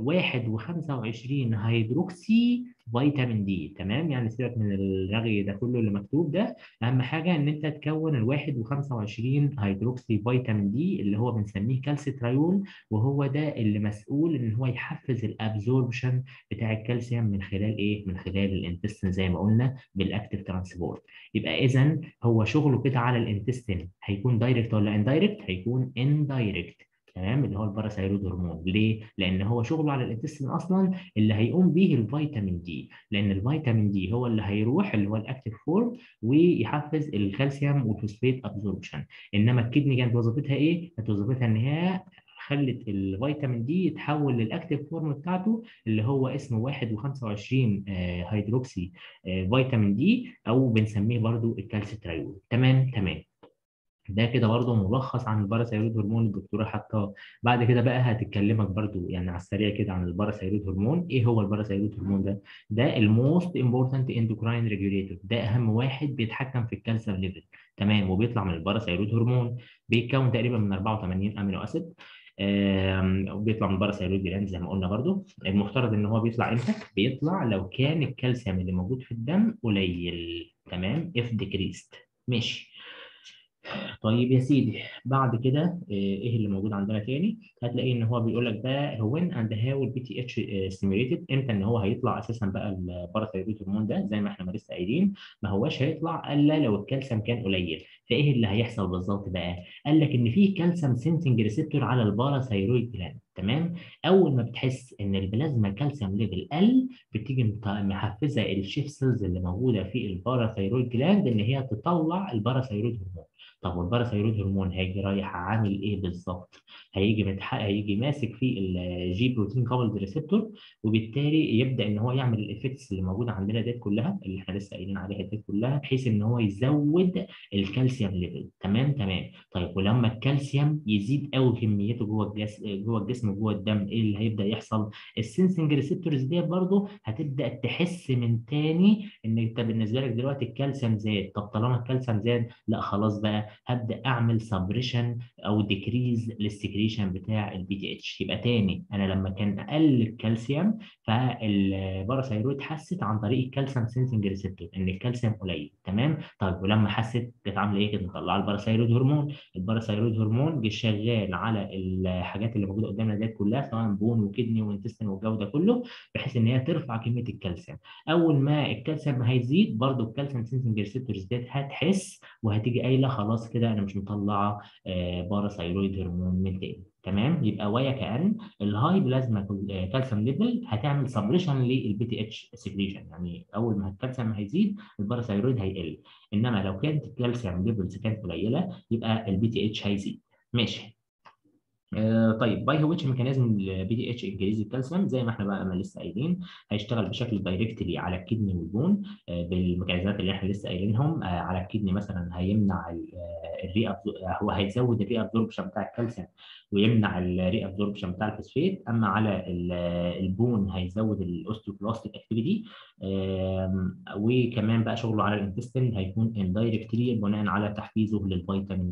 1 و25 هيدروكسي فيتامين دي تمام يعني سيبك من الرغي ده كله اللي مكتوب ده اهم حاجه ان انت تكون ال 1 و25 هيدروكسي فيتامين دي اللي هو بنسميه كالسيتريول وهو ده اللي مسؤول ان هو يحفز الابزوربشن بتاع الكالسيوم من خلال ايه؟ من خلال الانتستين زي ما قلنا بالاكتيف ترانسبورت يبقى اذا هو شغله كده على الانتستين هيكون دايركت ولا اندايركت؟ هيكون اندايركت تمام اللي هو الباراثايرويد هرمون ليه؟ لان هو شغله على الانتستين اصلا اللي هيقوم به الفيتامين دي لان الفيتامين دي هو اللي هيروح اللي هو الاكتيف فورم ويحفز الكالسيوم والفوسفيت ابزوربشن انما الكدني كانت وظيفتها ايه؟ كانت وظيفتها ان هي خلت الفيتامين دي يتحول للاكتيف فورم بتاعته اللي هو اسمه 1 و25 هيدروكسي فيتامين دي او بنسميه برضو الكالسيتريول تمام تمام ده كده برضه ملخص عن الباراثايرويد هرمون الدكتوره حاطاه بعد كده بقى هتكلمك برضه يعني على السريع كده عن الباراثايرويد هرمون ايه هو الباراثايرويد هرمون ده ده الموست امبورتنت اندوكراين ريجوليتور ده اهم واحد بيتحكم في الكالسيوم ليفل تمام وبيطلع من الباراثايرويد هرمون بيتكون تقريبا من 84 امينو اسيد وبيطلع من الباراثايرويد جلاند زي ما قلنا برضو المفترض ان هو بيطلع امتى بيطلع لو كان الكالسيوم اللي موجود في الدم قليل تمام اف ديكريست ماشي طيب يا سيدي بعد كده ايه اللي موجود عندنا تاني هتلاقي ان هو بيقول لك بقى وين اند هاو البي تي اتش ستيميوليتد امتى ان هو هيطلع اساسا بقى الباراثايرويد هرمون ده زي ما احنا ما لسه قايلين ما هواش هيطلع الا لو الكالسيوم كان قليل فايه اللي هيحصل بالظبط بقى قال لك ان في كالسيوم سنسنج ريسبتور على الباراثايرويد جلاند تمام اول ما بتحس ان البلازما كالسيوم ليفل قل بتيجي محفزه الشيف سيلز اللي موجوده في الباراثايرويد جلاند ان هي تطلع الباراثايرويد هرمون طب والباراثايرويد هرمون هيجي رايح عامل ايه بالظبط؟ هيجي متحقق هيجي ماسك في الجي بروتين كابلد ريسبتور وبالتالي يبدا ان هو يعمل الايفكتس اللي موجوده عندنا ديت كلها اللي احنا لسه قايلين عليها ديت كلها بحيث ان هو يزود الكالسيوم ليفل تمام تمام طيب ولما الكالسيوم يزيد قوي كميته جوه الجسم جوه الجسم جوه الدم ايه اللي هيبدا يحصل؟ السنسنج ريسبتورز ديت برضه هتبدا تحس من تاني ان انت بالنسبه لك دلوقتي الكالسيوم زاد طب طالما الكالسيوم زاد لا خلاص بقى هبدا اعمل سبريشن او ديكريز للسكريشن بتاع البي تي اتش يبقى تاني انا لما كان اقل الكالسيوم فالباراثايرويد حست عن طريق الكالسيوم سنسنج ريسبتور ان الكالسيوم قليل تمام طيب ولما حست كانت عامله ايه كانت مطلعه الباراثايرويد هرمون الباراثايرويد هرمون جه شغال على الحاجات اللي موجوده قدامنا ديت كلها سواء بون وكدني وانتستين والجو ده كله بحيث ان هي ترفع كميه الكالسيوم اول ما الكالسيوم هيزيد برضو الكالسيوم سنسنج ريسبتورز ديت هتحس وهتيجي قايله خلاص كده انا مش مطلعه باراثايرويد هرمون من تاني تمام يبقى ويا كان الهاي بلازما كالسيوم ليفل هتعمل سبريشن للبي تي اتش سكريشن يعني اول ما الكالسيوم هيزيد الباراثايرويد هيقل انما لو كانت الكالسيوم ليفلز كانت قليله يبقى البي تي اتش هيزيد ماشي آه طيب باي ويتش ميكانيزم البي دي اتش انجليزي الكالسيوم زي ما احنا بقى ما لسه قايلين هيشتغل بشكل دايركتلي على الكدني والبون آه بالميكانيزمات اللي احنا لسه قايلينهم آه على الكدني مثلا هيمنع الري هو هيزود الري ابزوربشن بتاع الكالسيوم ويمنع الري ابزوربشن بتاع الفوسفيت اما على البون هيزود الاوستيوبلاستيك اكتيفيتي وكمان بقى شغله على الانتستين هيكون اندايركتلي بناء على تحفيزه للفيتامين دي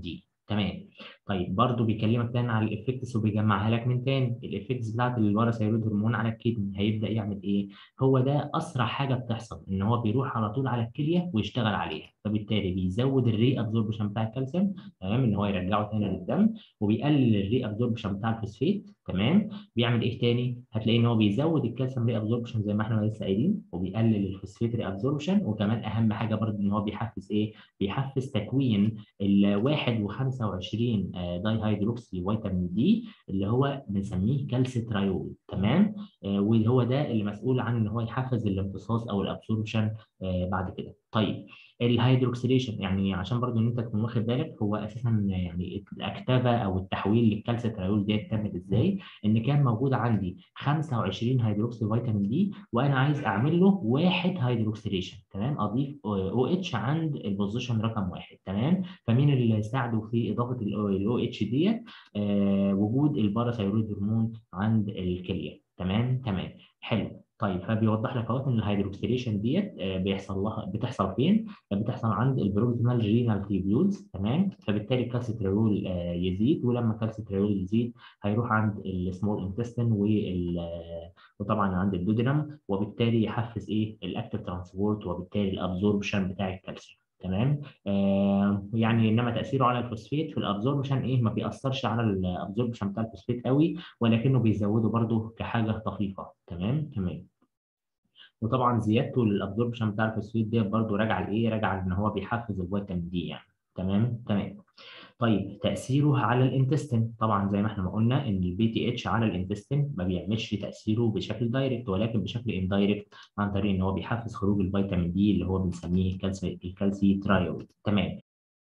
تمام طيب برضو بيكلمك تاني على الافكتس وبيجمعها لك من تاني الافكتس بتاعت الباراثايرويد هرمون على الكدني هيبدا يعمل ايه هو ده اسرع حاجه بتحصل ان هو بيروح على طول على الكليه ويشتغل عليها فبالتالي بيزود الري ابزوربشن بتاع الكالسيوم تمام ان هو يرجعه تاني للدم وبيقلل الري ابزوربشن بتاع الفوسفيت تمام بيعمل ايه تاني هتلاقي ان هو بيزود الكالسيوم ري ابزوربشن زي ما احنا لسه قايلين وبيقلل الفوسفيت ري ابزوربشن وكمان اهم حاجه برضه ان هو بيحفز ايه بيحفز تكوين ال 1 و25 داي هيدروكسي فيتامين دي اللي هو بنسميه كالسيترايول تمام آه وهو ده اللي مسؤول عن ان هو يحفز الامتصاص او الابسوربشن آه بعد كده طيب الهيدروكسيليشن يعني عشان برضو ان انت تكون واخد بالك هو اساسا يعني الاكتافه او التحويل للكالسيترايول دي تمت ازاي ان كان موجود عندي 25 هيدروكسي فيتامين دي وانا عايز اعمل له واحد هيدروكسيليشن تمام اضيف او اتش عند البوزيشن رقم واحد تمام فمين اللي ساعده في اضافه الاو اتش ديت آه وجود الباراثايرويد هرمون عند الكليه تمام تمام حلو طيب فبيوضح لك اهوت ان الهيدروكسيليشن ديت بيحصل لها بتحصل فين؟ بتحصل عند البروكسيمال رينال تيبيولز تمام؟ فبالتالي الكالسيتريول يزيد ولما الكالسيتريول يزيد هيروح عند السمول انتستين وال وطبعا عند الدودنم وبالتالي يحفز ايه؟ الاكتيف ترانسبورت وبالتالي الابزوربشن بتاع الكالسيوم تمام آه يعني انما تاثيره على الفوسفيت في الابزوربشن ايه ما بيأثرش على الابزوربشن بتاع الفوسفيت قوي ولكنه بيزوده برده كحاجه طفيفه تمام تمام وطبعا زيادته للابزوربشن بتاع الفوسفيت ديت برده راجعه لايه راجعه ان هو بيحفز الفيتامين دي يعني تمام تمام طيب تاثيره على الانتستين طبعا زي ما احنا ما قلنا ان البي تي اتش على الانتستين ما بيعملش تاثيره بشكل دايركت ولكن بشكل اندايركت عن طريق ان هو بيحفز خروج الفيتامين دي اللي هو بنسميه الكالسي الكالسي ترايول تمام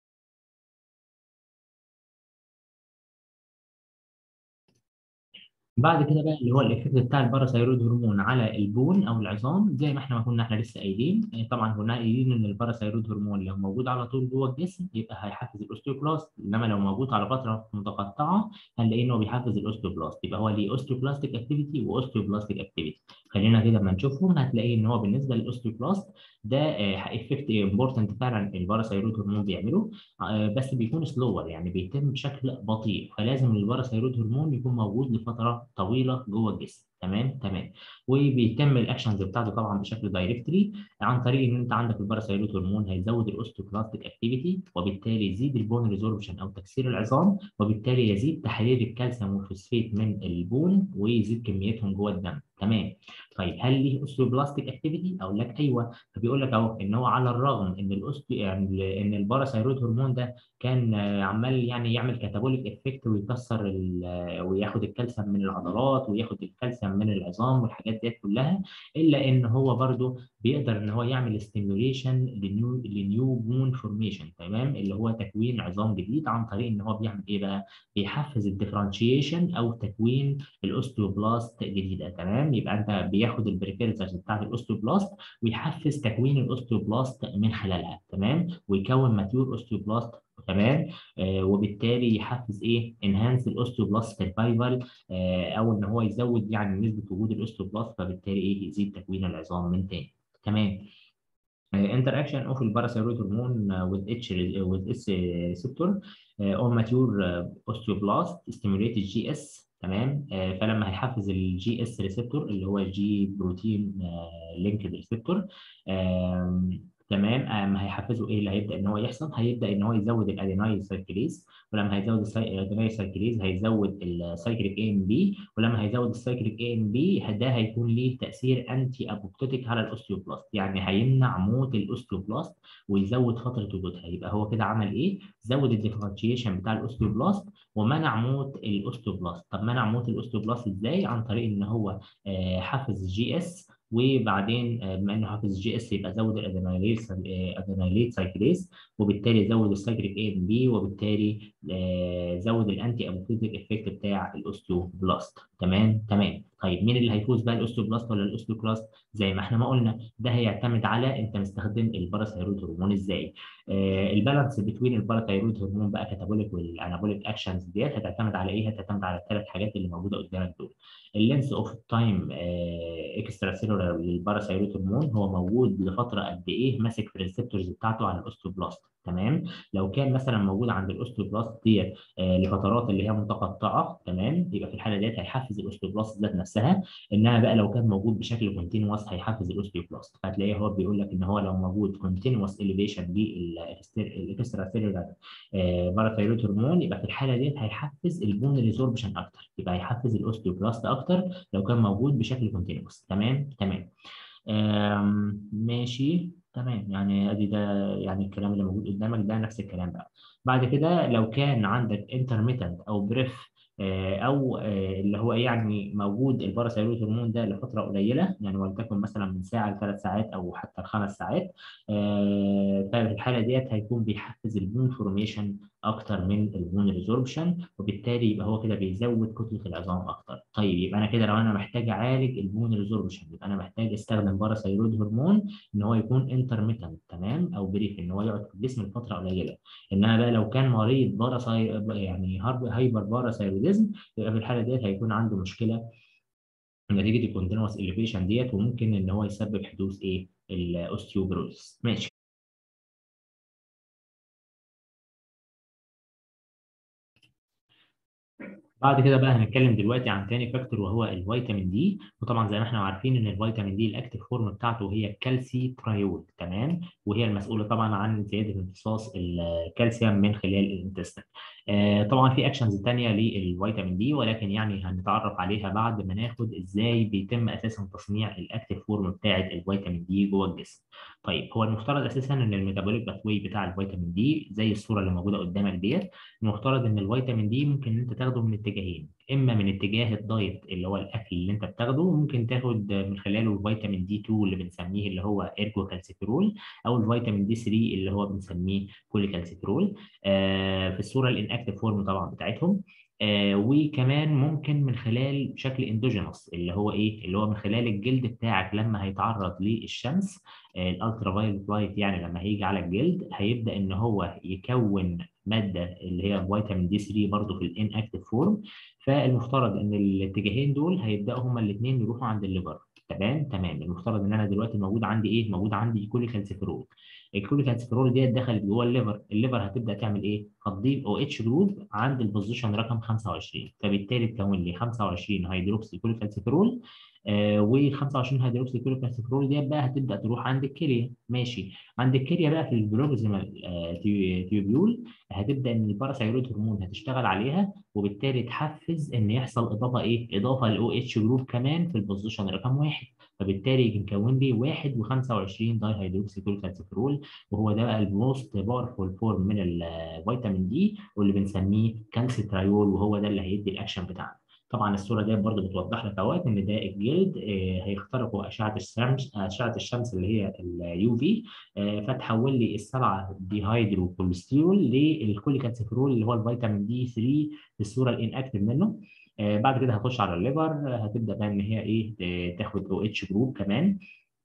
بعد كده بقى اللي هو الايفكت بتاع الباراثايرويد هرمون على البون او العظام زي ما احنا ما كنا احنا لسه قايلين طبعا كنا قايلين ان الباراثايرويد هرمون لو موجود على طول جوه الجسم يبقى هيحفز الاوستيوبلاست انما لو موجود على فتره متقطعه هنلاقيه انه بيحفز الاوستيوبلاست يبقى هو ليه اوستيوبلاستيك اكتيفيتي واوستيوبلاستيك اكتيفيتي خلينا كده لما نشوفهم هتلاقي ان هو بالنسبه للاوستيوبلاست ده افكت امبورتنت فعلا الباراثايرويد هرمون بيعمله بس بيكون سلور يعني بيتم بشكل بطيء فلازم الباراثايرويد هرمون يكون موجود لفتره طويله جوه الجسم تمام تمام وبيتم الاكشنز بتاعته طبعا بشكل دايركتلي عن طريق ان انت عندك الباراثايرويد هرمون هيزود الاوستوبلاستيك اكتيفيتي وبالتالي يزيد البون ريزوربشن او تكسير العظام وبالتالي يزيد تحرير الكالسيوم والفوسفيت من البون ويزيد كميتهم جوه الدم تمام طيب هل ليه اوستيوبلاستيك اكتيفيتي اقول لك ايوه فبيقول لك اهو ان هو على الرغم ان الاوستو يعني ان الباراثايرويد هرمون ده كان عمال يعني يعمل كاتابوليك افكت ويكسر وياخد الكالسيوم من العضلات وياخد الكالسيوم من العظام والحاجات ديت كلها الا ان هو برده بيقدر ان هو يعمل ستيميوليشن لنيو لنيو بون فورميشن تمام اللي هو تكوين عظام جديد عن طريق ان هو بيعمل ايه بقى بيحفز الديفرنشيشن او تكوين الاوستيوبلاست جديده تمام يبقى انت بياخد البريكيرسرز بتاعت الاوستيوبلاست ويحفز تكوين الاوستيوبلاست من خلالها تمام ويكون ماتيور اوستيوبلاست تمام آه وبالتالي يحفز ايه انهانس الاوستيوبلاست سرفايفل آه او ان هو يزود يعني نسبه وجود الاوستيوبلاست فبالتالي ايه يزيد تكوين العظام من تاني تمام interaction of الباراثايرويد هرمون with H with S receptor on mature osteoblast stimulate الجي اس تمام آه فلما هيحفز الجي اس ريسبتور اللي هو الجي بروتين لينكد ريسبتور تمام ما هيحفزه ايه اللي هيبدا ان هو يحصل هيبدا ان هو يزود الادينايل سايكليز ولما هيزود الادينايل سايكليز هيزود السايكليك اي ام بي ولما هيزود السايكليك اي ام بي ده هيكون ليه تاثير انتي ابوبتوتيك على الاوستيوبلاست يعني هيمنع موت الاوستيوبلاست ويزود فتره وجودها يبقى هو كده عمل ايه زود الديفرنشيشن بتاع الاوستيوبلاست ومنع موت الاوستيوبلاست طب منع موت الاوستيوبلاست ازاي عن طريق ان هو حفز الجي اس وبعدين بما انه حافظ جي اس يبقى زود الادينايليت ادينايليت سايكليز وبالتالي زود السايكليك اي ام بي وبالتالي زود الانتي ابوبتيك افكت بتاع الاوستيوبلاست تمام تمام طيب مين اللي هيفوز بقى الاوستيوبلاست ولا الاوستيوكلاست زي ما احنا ما قلنا ده هيعتمد على انت مستخدم الباراثايرويد هرمون ازاي آه البالانس بين الباراثايرويد هرمون بقى كاتابوليك والانابوليك اكشنز ديت هتعتمد على ايه هتعتمد على الثلاث حاجات اللي موجوده قدامك دول اللينس اوف تايم اكسترا سيلولار للباراثايرويد هرمون هو موجود لفتره قد ايه ماسك في الريسبتورز بتاعته على الاوستيوبلاست تمام لو كان مثلا موجود عند الاوستيوبلاست ديت آه، لفترات اللي هي متقطعه تمام يبقى في الحاله ديت هيحفز الاوستيوبلاست ذات نفسها انها بقى لو كان موجود بشكل كونتينوس هيحفز الاوستيوبلاست فهتلاقيه هو بيقول لك ان هو لو موجود كونتينوس اليفيشن للاكسترا سيلولار باراثايرويد هرمون يبقى في الحاله ديت هيحفز البون ريزوربشن اكتر يبقى هيحفز الاوستيوبلاست اكتر لو كان موجود بشكل كونتينوس تمام تمام آم، ماشي تمام يعني ادي ده يعني الكلام اللي موجود قدامك ده نفس الكلام بقى بعد كده لو كان عندك انترميتنت او بريف او آه، اللي هو يعني موجود الباراثايرويد هرمون ده لفتره قليله يعني ولتكن مثلا من ساعه لثلاث ساعات او حتى لخمس ساعات آه، ففي الحاله ديت هيكون بيحفز البون فورميشن اكتر من البون ريزوربشن وبالتالي يبقى هو كده بيزود كتله العظام اكتر طيب يبقى انا كده لو انا محتاج اعالج البون ريزوربشن يبقى انا محتاج استخدم باراثايرويد هرمون ان هو يكون انترميتنت تمام او بريف ان هو يقعد في الجسم لفتره قليله انما بقى لو كان مريض باراساي يعني هارب- هايبر باراثايروديزم يبقى في الحاله ديت هيكون عنده مشكله نتيجه الكونتينوس اليفيشن ديت وممكن ان هو يسبب حدوث ايه الاوستيوبروز ماشي بعد كده بقى هنتكلم دلوقتي عن تاني فاكتور وهو الفيتامين دي وطبعا زي ما احنا عارفين ان الفيتامين دي الاكتيف فورم بتاعته هي الكالسي ترايول تمام وهي المسؤوله طبعا عن زياده امتصاص الكالسيوم من خلال الانتستين آه طبعا في اكشنز تانية للفيتامين دي ولكن يعني هنتعرف عليها بعد ما ناخد ازاي بيتم اساسا تصنيع الاكتيف فورم بتاعه الفيتامين دي جوه الجسم طيب هو المفترض اساسا ان الميتابوليك باثوي بتاع الفيتامين دي زي الصوره اللي موجوده قدامك ديت المفترض ان الفيتامين دي ممكن انت تاخده من اتجاهين اما من اتجاه الدايت اللي هو الاكل اللي انت بتاخده ممكن تاخد من خلاله الفيتامين دي 2 اللي بنسميه اللي هو ايرجوكالسيفيرول او الفيتامين دي 3 اللي هو بنسميه كوليكالسيفيرول آه في الصوره الانكتيف فورم طبعا بتاعتهم آه وكمان ممكن من خلال شكل اندوجينوس اللي هو ايه اللي هو من خلال الجلد بتاعك لما هيتعرض للشمس الالترا فايلوت لايت يعني لما هيجي على الجلد هيبدا ان هو يكون ماده اللي هي فيتامين دي 3 برضه في الان اكتيف فورم فالمفترض ان الاتجاهين دول هيبداوا هما الاثنين يروحوا عند الليفر تمام تمام المفترض ان انا دلوقتي موجود عندي ايه موجود عندي كوليكالسيفيرول الكوليكالسيفيرول ديت دخلت جوه الليفر الليفر هتبدا تعمل ايه هتضيف او اتش جروب عند البوزيشن رقم 25 فبالتالي تكون لي 25 هيدروكسي كوليكالسيفيرول آه وال 25 هيدروكسي كوليكالسيفيرول ديت بقى هتبدا تروح عند الكليه ماشي عند الكليه بقى في البروكسيمال آه تيوبيول هتبدا ان الباراثايرويد هرمون هتشتغل عليها وبالتالي تحفز ان يحصل اضافه ايه؟ اضافه للاو اتش جروب كمان في البوزيشن رقم واحد فبالتالي يكون لي 1 و25 داي هيدروكسي كوليكالسيفيرول وهو ده بقى الموست باورفول فورم من الفيتامين دي واللي بنسميه كالسيترايول وهو ده اللي هيدي الاكشن بتاعنا. طبعا الصوره دي برضو بتوضح لك اهوت ان ده الجلد آه هيخترقوا اشعه الشمس اشعه الشمس اللي هي اليو في آه فتحول لي السبعه ديهايدرو كوليسترول للكوليكالسيفيرول اللي هو الفيتامين دي 3 في الصوره الانكتيف منه آه بعد كده هخش على الليفر هتبدا بقى ان هي ايه تاخد او اتش جروب كمان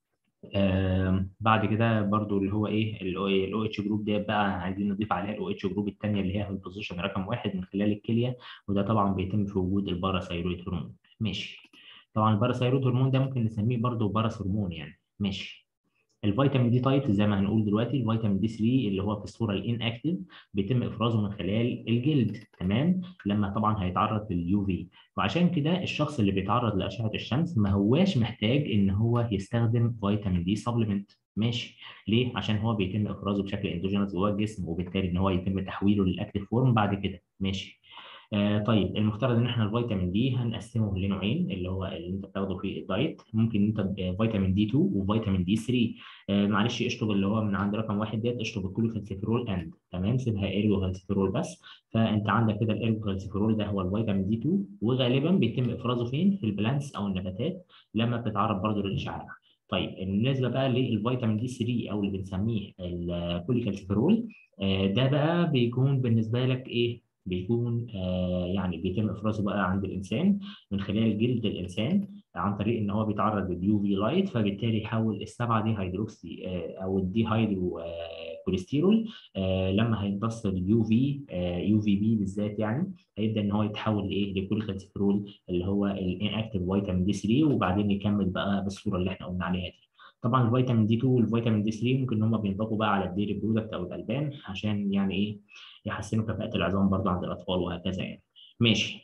آه بعد كده برضو اللي هو ايه الاو اتش جروب ديت بقى عايزين نضيف عليها الاو اتش جروب الثانيه اللي هي في البوزيشن رقم واحد من خلال الكليه وده طبعا بيتم في وجود الباراثايرويد هرمون ماشي طبعا الباراثايرويد هرمون ده ممكن نسميه برضو باراث هرمون يعني ماشي الفيتامين دي تايب زي ما هنقول دلوقتي الفيتامين دي 3 اللي هو في الصوره الان اكتيف بيتم افرازه من خلال الجلد تمام لما طبعا هيتعرض لليو في وعشان كده الشخص اللي بيتعرض لاشعه الشمس ما هواش محتاج ان هو يستخدم فيتامين دي سبلمنت ماشي ليه عشان هو بيتم افرازه بشكل اندوجينوس جوه الجسم وبالتالي ان هو يتم تحويله للاكتيف فورم بعد كده ماشي آه طيب المفترض ان احنا الفيتامين دي هنقسمه لنوعين اللي هو اللي انت بتاخده في الدايت ممكن انت فيتامين دي 2 وفيتامين دي 3 آه معلش اشطب اللي هو من عند رقم واحد ديت اشطب الكوليكالسيفيرول اند تمام سيبها ايرجوكالسيفيرول بس فانت عندك كده الايرجوكالسيفيرول ده هو الفيتامين دي 2 وغالبا بيتم افرازه فين في البلانتس او النباتات لما بتتعرض برضه للاشعاع طيب بالنسبه بقى للفيتامين دي 3 او اللي بنسميه الكوليكالسيفيرول آه ده بقى بيكون بالنسبه لك ايه بيكون آه يعني بيتم افرازه بقى عند الانسان من خلال جلد الانسان عن طريق ان هو بيتعرض لليو في لايت فبالتالي يحول السبعه دي هيدروكسي آه او الدي هيدرو آه كوليسترول آه لما هيمتص اليو في يو في بي بالذات يعني هيبدا ان هو يتحول لايه لكوليكالسيفيرول اللي هو الان اكتيف فيتامين دي 3 وبعدين يكمل بقى بالصوره اللي احنا قلنا عليها دي طبعا الفيتامين دي 2 والفيتامين دي 3 ممكن ان هم بينضافوا بقى على الديري برودكت او الالبان عشان يعني ايه يحسنوا كفاءه العظام برضو عند الاطفال وهكذا يعني ماشي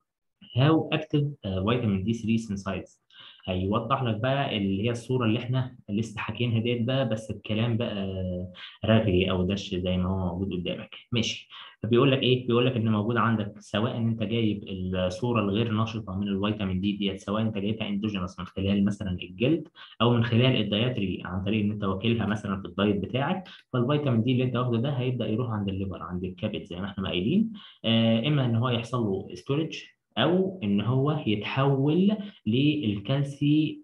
how active uh, vitamin D3 synthase هيوضح لك بقى اللي هي الصوره اللي احنا لسه حاكيينها ديت بقى بس الكلام بقى رغي او دش زي ما هو موجود قدامك ماشي فبيقول لك ايه بيقول لك ان موجود عندك سواء انت جايب الصوره الغير نشطه من الفيتامين دي ديت سواء انت جايبها اندوجينوس من خلال مثلا الجلد او من خلال الدايتري عن طريق ان انت واكلها مثلا في الدايت بتاعك فالفيتامين دي اللي انت واخده ده هيبدا يروح عند الليفر عند الكبد زي ما احنا قايلين آه اما ان هو يحصل له ستورج او ان هو يتحول للكالسي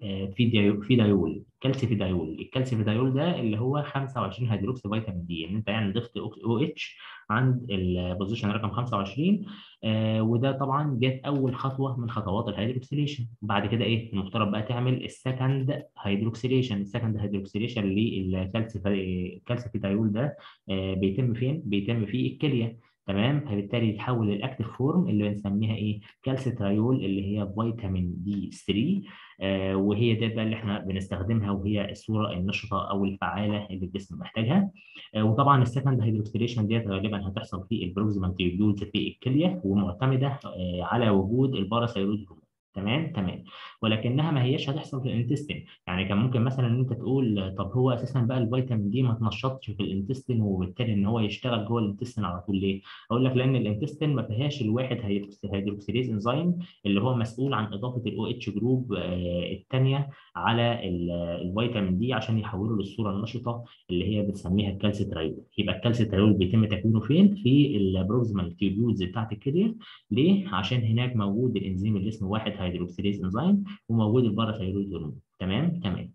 فيدايول كالسي فيدايول الكالسي فيدايول ده اللي هو 25 هيدروكسي فيتامين دي يعني انت يعني ضفت او اتش عند البوزيشن رقم 25 آه وده طبعا جت اول خطوه من خطوات الهيدروكسيليشن بعد كده ايه المفترض بقى تعمل السكند هيدروكسيليشن السكند هيدروكسيليشن للكالسي الكالسي فيدايول ده آه بيتم فين بيتم في الكليه تمام فبالتالي يتحول للاكتيف فورم اللي بنسميها ايه كالسيتريول اللي هي فيتامين دي 3 آه وهي ده بقى اللي احنا بنستخدمها وهي الصوره النشطه او الفعاله اللي الجسم محتاجها آه وطبعا السكند هيدروكسيليشن ديت غالبا هتحصل في البروكسيمال تيوبيولز في الكليه ومعتمده آه على وجود الباراثايرويد تمام تمام ولكنها ما هياش هتحصل في الانتستين يعني كان ممكن مثلا ان انت تقول طب هو اساسا بقى الفيتامين دي ما تنشطش في الانتستين وبالتالي ان هو يشتغل جوه الانتستين على طول ليه؟ اقول لك لان الانتستين ما فيهاش الواحد هيدروكسيليز انزيم اللي هو مسؤول عن اضافه الاو اتش جروب الثانيه على الفيتامين دي عشان يحوله للصوره النشطه اللي هي بنسميها الكالسيتريول يبقى الكالسيتريول بيتم تكوينه فين؟ في البروكسيمال تيوبيولز بتاعت الكليه ليه؟ عشان هناك موجود الانزيم اللي اسمه واحد هيدروكسيليز انزيم وموجود الباراثايرويد هرمون تمام تمام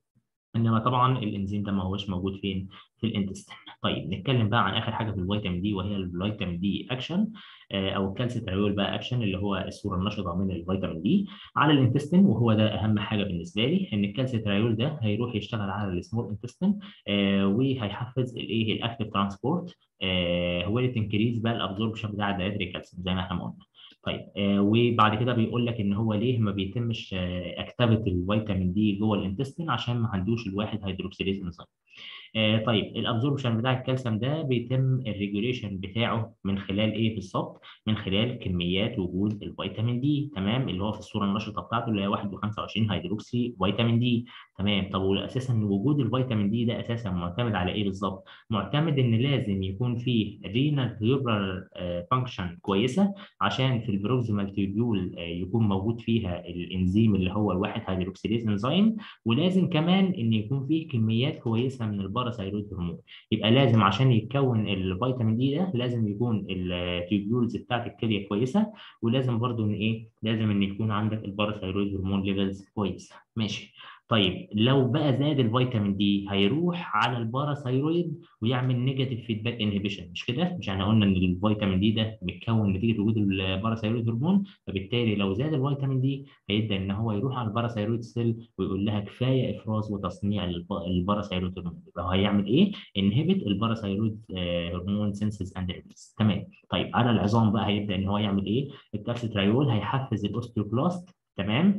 انما طبعا الانزيم ده ما هوش موجود فين في الانتستين طيب نتكلم بقى عن اخر حاجه في الفيتامين دي وهي الفيتامين دي اكشن او الكالسيتريول بقى اكشن اللي هو الصوره النشطه من الفيتامين دي على الانتستين وهو ده اهم حاجه بالنسبه لي ان الكالسيتريول ده هيروح يشتغل على السمول انتستين آه وهيحفز الايه الاكتيف ترانسبورت آه هو اللي تنكريز بقى الابزوربشن بتاع الدايتري كالسيوم زي ما احنا قلنا طيب آه وبعد كده بيقول لك ان هو ليه ما بيتمش آه اكتيفيتي الفيتامين دي جوه الانتستين عشان ما عندوش الواحد هيدروكسيليز انزيم آه طيب الابزوربشن بتاع الكالسيوم ده بيتم الريجوليشن بتاعه من خلال ايه بالظبط؟ من خلال كميات وجود الفيتامين دي تمام اللي هو في الصوره النشطه بتاعته اللي هي 1.25 هيدروكسي فيتامين دي تمام طب اساسا وجود الفيتامين دي ده اساسا معتمد على ايه بالظبط؟ معتمد ان لازم يكون فيه رينال هيوبرال فانكشن كويسه عشان في البروكسيمال تيوبيول يكون موجود فيها الانزيم اللي هو الواحد هيدروكسيليز انزيم ولازم كمان ان يكون فيه كميات كويسه من الباراثايرويد هرمون يبقى لازم عشان يتكون الفيتامين دي ده لازم يكون التيوبيولز بتاعت الكليه كويسه ولازم برضو ان ايه لازم ان يكون عندك الباراثايرويد هرمون ليفلز كويسه ماشي طيب لو بقى زاد الفيتامين دي هيروح على الباراثايرويد ويعمل نيجاتيف فيدباك انهبيشن مش كده؟ مش احنا قلنا ان الفيتامين دي ده متكون نتيجه وجود الباراثايرويد هرمون فبالتالي لو زاد الفيتامين دي هيبدا ان هو يروح على الباراثايرويد سيل ويقول لها كفايه افراز وتصنيع الباراثايرويد هرمون يبقى هيعمل ايه؟ انهبت الباراثايرويد هرمون سينسز اند ريليز تمام طيب على العظام بقى هيبدا ان هو يعمل ايه؟ الكالسيتريول هيحفز الاوستيوبلاست تمام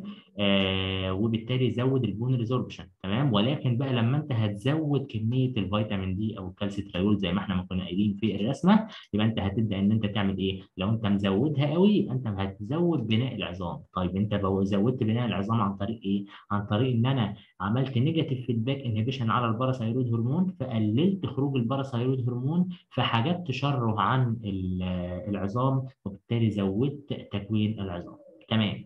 آه وبالتالي يزود البون ريزوربشن تمام ولكن بقى لما انت هتزود كميه الفيتامين دي او الكالسيتريول زي ما احنا ما كنا قايلين في الرسمه يبقى انت هتبدا ان انت تعمل ايه لو انت مزودها قوي يبقى انت هتزود بناء العظام طيب انت لو زودت بناء العظام عن طريق ايه عن طريق ان انا عملت نيجاتيف فيدباك انهبيشن على الباراثايرويد هرمون فقللت خروج الباراثايرويد هرمون فحجبت شره عن العظام وبالتالي زودت تكوين العظام تمام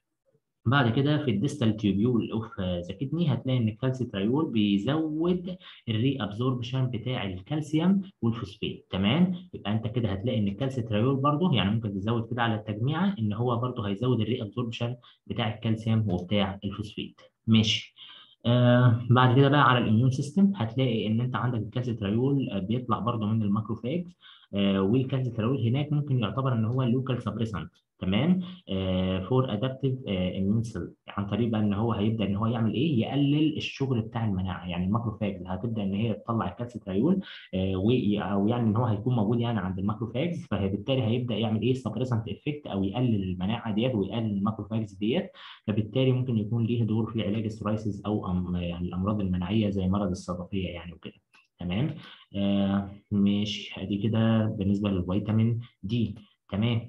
بعد كده في الديستال تيوبيول اوف ذا كدني هتلاقي ان الكالسيتريول بيزود الري ابزوربشن بتاع الكالسيوم والفوسفات تمام يبقى انت كده هتلاقي ان الكالسيتريول برضه يعني ممكن تزود كده على التجميعه ان هو برضه هيزود الري ابزوربشن بتاع الكالسيوم وبتاع الفوسفات ماشي آه بعد كده بقى على الاميون سيستم هتلاقي ان انت عندك الكالسيتريول آه بيطلع برضه من الماكروفاج آه والكالسيتريول هناك ممكن يعتبر ان هو اللوكال سبريسنت تمام فور ادابتيف اميون سيل عن طريق بقى ان هو هيبدا ان هو يعمل ايه يقلل الشغل بتاع المناعه يعني الماكروفاجز هتبدا ان هي تطلع الكالسيتريول آه او يعني ان هو هيكون موجود يعني عند الماكروفاجز فبالتالي هيبدا يعمل ايه سبريسنت افكت او يقلل المناعه ديت ويقلل الماكروفاجز ديت فبالتالي ممكن يكون ليه دور في علاج السورايسيس او أم يعني الامراض المناعيه زي مرض الصدفيه يعني وكده تمام آه ماشي ادي كده بالنسبه للفيتامين دي تمام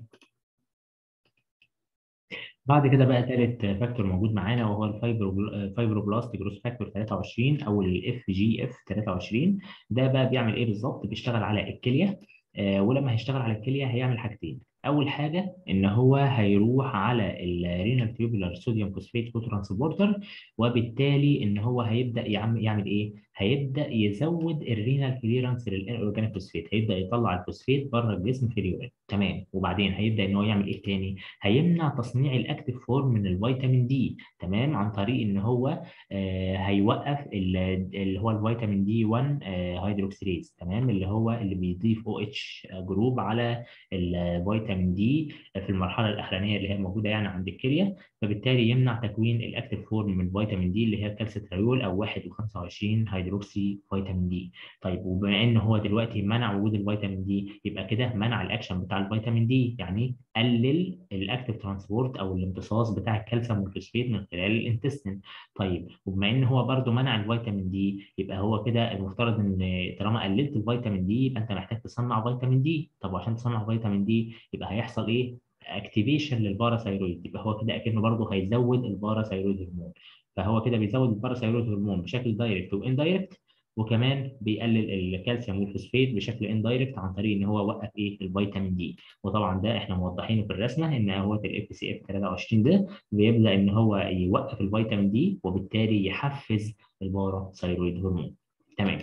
بعد كده بقى ثالث فاكتور موجود معانا وهو الفايبروبلاست جروس فاكتور 23 او الاف جي اف 23 ده بقى بيعمل ايه بالظبط بيشتغل على الكليه آه ولما هيشتغل على الكليه هيعمل حاجتين اول حاجه ان هو هيروح على الرينال تيوبولار صوديوم فوسفات كوترانسبورتر وبالتالي ان هو هيبدا يعمل ايه هيبدا يزود الرينال كليرنس للاورجانيك فوسفات هيبدا يطلع الفوسفات بره الجسم في اليورين تمام وبعدين هيبدا ان هو يعمل ايه تاني هيمنع تصنيع الاكتيف فورم من الفيتامين دي تمام عن طريق ان هو آه هيوقف اللي هو الفيتامين دي 1 آه هيدروكسيليز تمام اللي هو اللي بيضيف او اتش جروب على الفيتامين دي في المرحله الاخرانيه اللي هي موجوده يعني عند الكليه فبالتالي يمنع تكوين الاكتيف فورم من فيتامين دي اللي هي الكالسيتريول او 1 و25 هيدروكسي فيتامين دي طيب وبما ان هو دلوقتي منع وجود الفيتامين دي يبقى كده منع الاكشن بتاع الفيتامين دي يعني قلل الاكتيف ترانسبورت او الامتصاص بتاع الكالسيوم والفوسفات من خلال الانتستين طيب وبما ان هو برده منع الفيتامين دي يبقى هو كده المفترض ان طالما قللت الفيتامين دي يبقى انت محتاج تصنع فيتامين دي طب وعشان تصنع فيتامين دي يبقى هيحصل ايه اكتيفيشن للباراثايرويد يبقى هو كده اكنه برضه هيزود الباراثايرويد هرمون فهو كده بيزود الباراثايرويد هرمون بشكل دايركت واندايركت وكمان بيقلل الكالسيوم والفوسفات بشكل اندايركت عن طريق ان هو وقف ايه الفيتامين دي وطبعا ده احنا موضحينه في الرسمه ان هو الاف سي اف 23 ده بيبدا ان هو يوقف الفيتامين دي وبالتالي يحفز الباراثايرويد هرمون تمام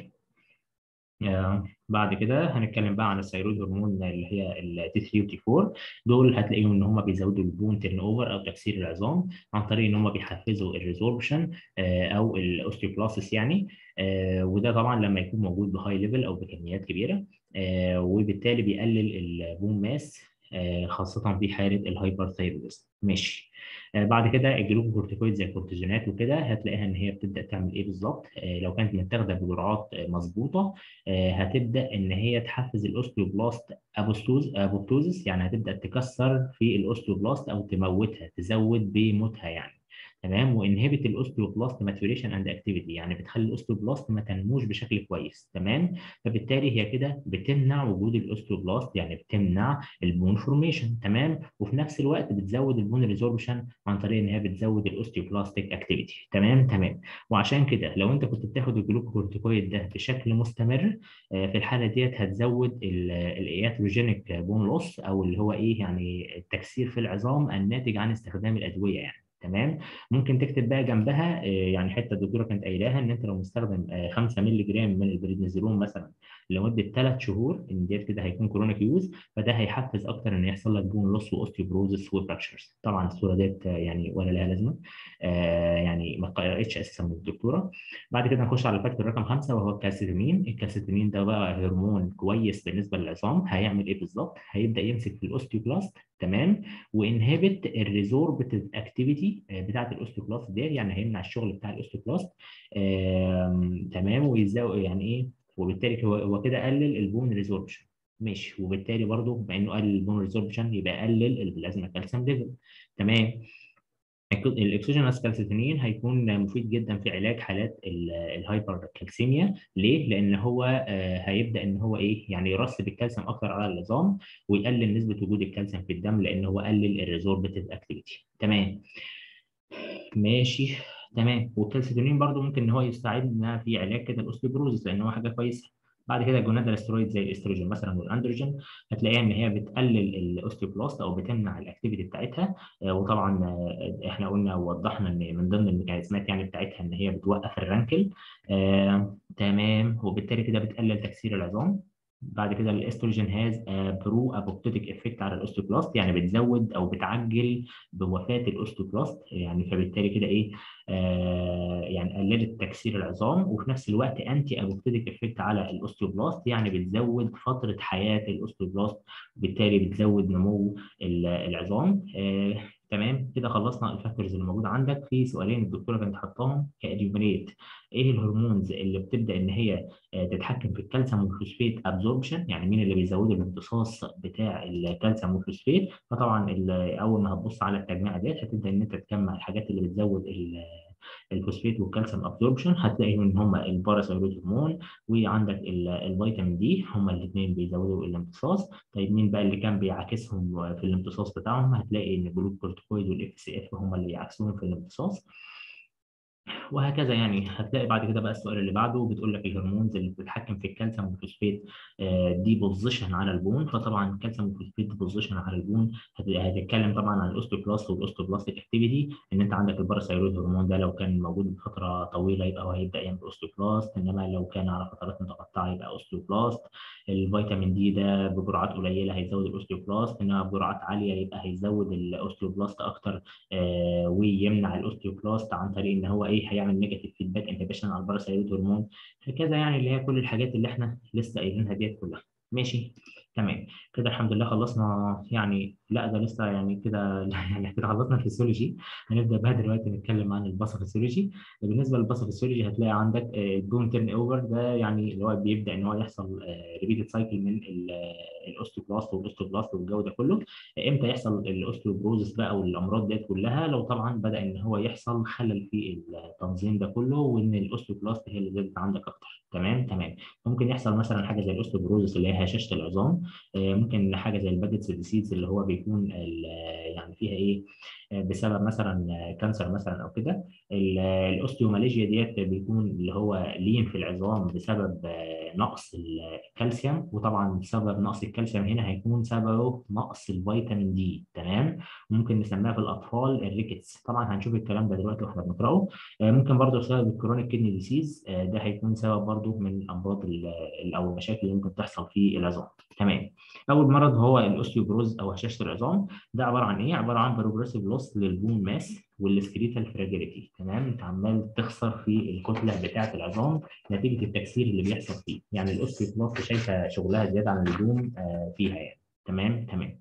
آه بعد كده هنتكلم بقى عن الثيرويد هرمون اللي هي التي 3 وتي 4 دول هتلاقيهم ان هم بيزودوا البون تيرن اوفر او تكسير العظام عن طريق ان هم بيحفزوا الريزوربشن آه او الاوستيوبلاسيس يعني آه وده طبعا لما يكون موجود بهاي ليفل او بكميات كبيره وبالتالي بيقلل البون ماس خاصه في حاله الهايبرثايرويدزم ماشي بعد كده الجلوكوكورتيكويد زي الكورتيزونات وكده هتلاقيها ان هي بتبدا تعمل ايه بالظبط لو كانت متاخده بجرعات مظبوطه هتبدا ان هي تحفز الاوستيوبلاست ابوستوز ابوبتوزس يعني هتبدا تكسر في الاوستيوبلاست او تموتها تزود بموتها يعني تمام وانهبت الاوستيوبلاست ماتوريشن اند اكتيفيتي يعني بتخلي الاوستيوبلاست ما تنموش بشكل كويس تمام فبالتالي هي كده بتمنع وجود الاوستيوبلاست يعني بتمنع البون فورميشن تمام وفي نفس الوقت بتزود البون ريزوربشن عن طريق ان هي بتزود الاوستيوبلاستيك اكتيفيتي تمام تمام وعشان كده لو انت كنت بتاخد الجلوكوكورتيكويد ده بشكل مستمر في الحاله ديت هتزود الاياتروجينيك بون لوس او اللي هو ايه يعني التكسير في العظام الناتج عن استخدام الادويه يعني تمام ممكن تكتب بقى جنبها يعني حته الدكتوره كانت قايلاها ان انت لو مستخدم 5 مللي جرام من البريدنيزولون مثلا لمده 3 شهور ان ديت كده هيكون كرونيك يوز فده هيحفز اكتر ان يحصل لك بون لوس واوستيوبروزس وفراكشرز طبعا الصوره ديت يعني ولا لها لازمه آه يعني ما قرأتش اساسا من الدكتوره بعد كده نخش على الفاكتور رقم 5 وهو الكالسيتونين الكالسيتونين ده بقى هرمون كويس بالنسبه للعظام هيعمل ايه بالظبط هيبدا يمسك في الاوستيوبلاست تمام وانهبت الريزوربتيف اكتيفيتي بتاعه الاوستيوبلاست ديت يعني هيمنع الشغل بتاع الاوستيوبلاست تمام ويزود يعني ايه وبالتالي هو هو كده قلل البون ريزوربشن ماشي وبالتالي برضه بما انه قلل البون ريزوربشن يبقى قلل البلازما كالسيوم ليفل تمام الاكسجينوس كالسيتونين هيكون مفيد جدا في علاج حالات الهايبر كالسيميا ليه؟ لان هو هيبدا ان هو ايه؟ يعني يرسب الكالسيوم اكتر على العظام ويقلل نسبه وجود الكالسيوم في الدم لان هو قلل الريزوربتيف اكتيفيتي تمام ماشي تمام والكالسيتونين برضو ممكن ان هو يساعدنا في علاج كده الاوستيوبروزس لان هو حاجه كويسه بعد كده الجونادال سترويد زي الاستروجين مثلا والاندروجين هتلاقيها ان هي بتقلل الاوستيوبلاست او بتمنع الاكتيفيتي بتاعتها وطبعا احنا قلنا ووضحنا ان من ضمن الميكانيزمات يعني بتاعتها ان هي بتوقف الرانكل آه، تمام وبالتالي كده بتقلل تكسير العظام بعد كده الاستروجين هاز برو ابوبتوتيك افكت على الاوستوبلاست يعني بتزود او بتعجل بوفاه الاوستوبلاست يعني فبالتالي كده ايه آه يعني قللت تكسير العظام وفي نفس الوقت انتي ابوبتوتيك افكت على الاوستوبلاست يعني بتزود فتره حياه الاوستوبلاست وبالتالي بتزود نمو العظام آه تمام كده خلصنا الفاكتورز اللي موجوده عندك في سؤالين الدكتوره كانت حطاهم كاليومينيت ايه الهرمونز اللي بتبدا ان هي تتحكم في الكالسيوم والفوسفيت ابزوربشن يعني مين اللي بيزود الامتصاص بتاع الكالسيوم والفوسفيت فطبعا اول ما هتبص على التجميعه ديت هتبدا ان انت تجمع الحاجات اللي بتزود الفوسفيت والكالسيوم ابزوربشن هتلاقي ان هم الباراثايرويد هرمون وعندك الفيتامين دي هم الاثنين بيزودوا الامتصاص طيب مين بقى اللي كان بيعاكسهم في الامتصاص بتاعهم هتلاقي ان الجلوكورتيكويد والاف سي اف هم اللي بيعاكسوهم في الامتصاص وهكذا يعني هتلاقي بعد كده بقى السؤال اللي بعده بتقول لك الهرمونز اللي بتتحكم في الكالسيوم والفوسفيت دي بوزيشن على البون فطبعا الكالسيوم والفوسفيت دي بوزيشن على البون هتتكلم طبعا عن الاوستوبلاست والاوستوبلاستيك اكتيفيتي ان انت عندك الباراثايرويد هرمون ده لو كان موجود بفتره طويله يبقى هو هيبدا يعمل اوستوبلاست انما لو كان على فترات متقطعه يبقى اوستوبلاست الفيتامين دي ده بجرعات قليله هيزود الاوستيوبلاست انما بجرعات عاليه يبقى هيزود الاوستيوبلاست اكتر آه ويمنع الاوستيوبلاست عن طريق ان هو ايه هيعمل نيجاتيف فيدباك انهبيشن على الباراثايرويد هرمون هكذا يعني اللي هي كل الحاجات اللي احنا لسه قايلينها ديت كلها ماشي تمام كده الحمد لله خلصنا يعني لا ده لسه يعني كده يعني كده خلصنا الفسيولوجي هنبدا بقى دلوقتي نتكلم عن الباثوفيسيولوجي بالنسبه للباثوفيسيولوجي هتلاقي عندك البون تيرن اوفر ده يعني اللي هو بيبدا ان هو يحصل ريبيتد سايكل من الاوستيوبلاست والاوستوبلاست والجو ده كله امتى يحصل الاوستيوبروزس بقى والامراض ديت كلها لو طبعا بدا ان هو يحصل خلل في التنظيم ده كله وان الاوستيوبلاست هي اللي زادت عندك اكتر تمام تمام ممكن يحصل مثلا حاجه زي الاوستيوبروزس اللي هي هشاشه العظام ممكن حاجه زي الباجتس ديسيز اللي هو بيكون يعني فيها ايه بسبب مثلا كانسر مثلا او كده الاوستيوماليجيا ديت بيكون اللي هو لين في العظام بسبب نقص الكالسيوم وطبعا سبب نقص الكالسيوم هنا هيكون سببه نقص الفيتامين دي تمام ممكن نسميها في الاطفال الريكتس طبعا هنشوف الكلام ده دلوقتي واحنا بنقراه ممكن برضه بسبب الكرونيك كدني ديسيز ده هيكون سبب برضه من الامراض او المشاكل اللي ممكن تحصل في العظام تمام اول مرض هو الاوستيوبروز او هشاشه العظام ده عباره عن ايه عباره عن بروجريسيف لوس للبون ماس والسكريتال فراجيليتي تمام انت عمال تخسر في الكتله بتاعه العظام نتيجه التكسير اللي بيحصل فيه يعني الاوستيوبلاست شايفه شغلها زياده عن اللزوم فيها يعني تمام تمام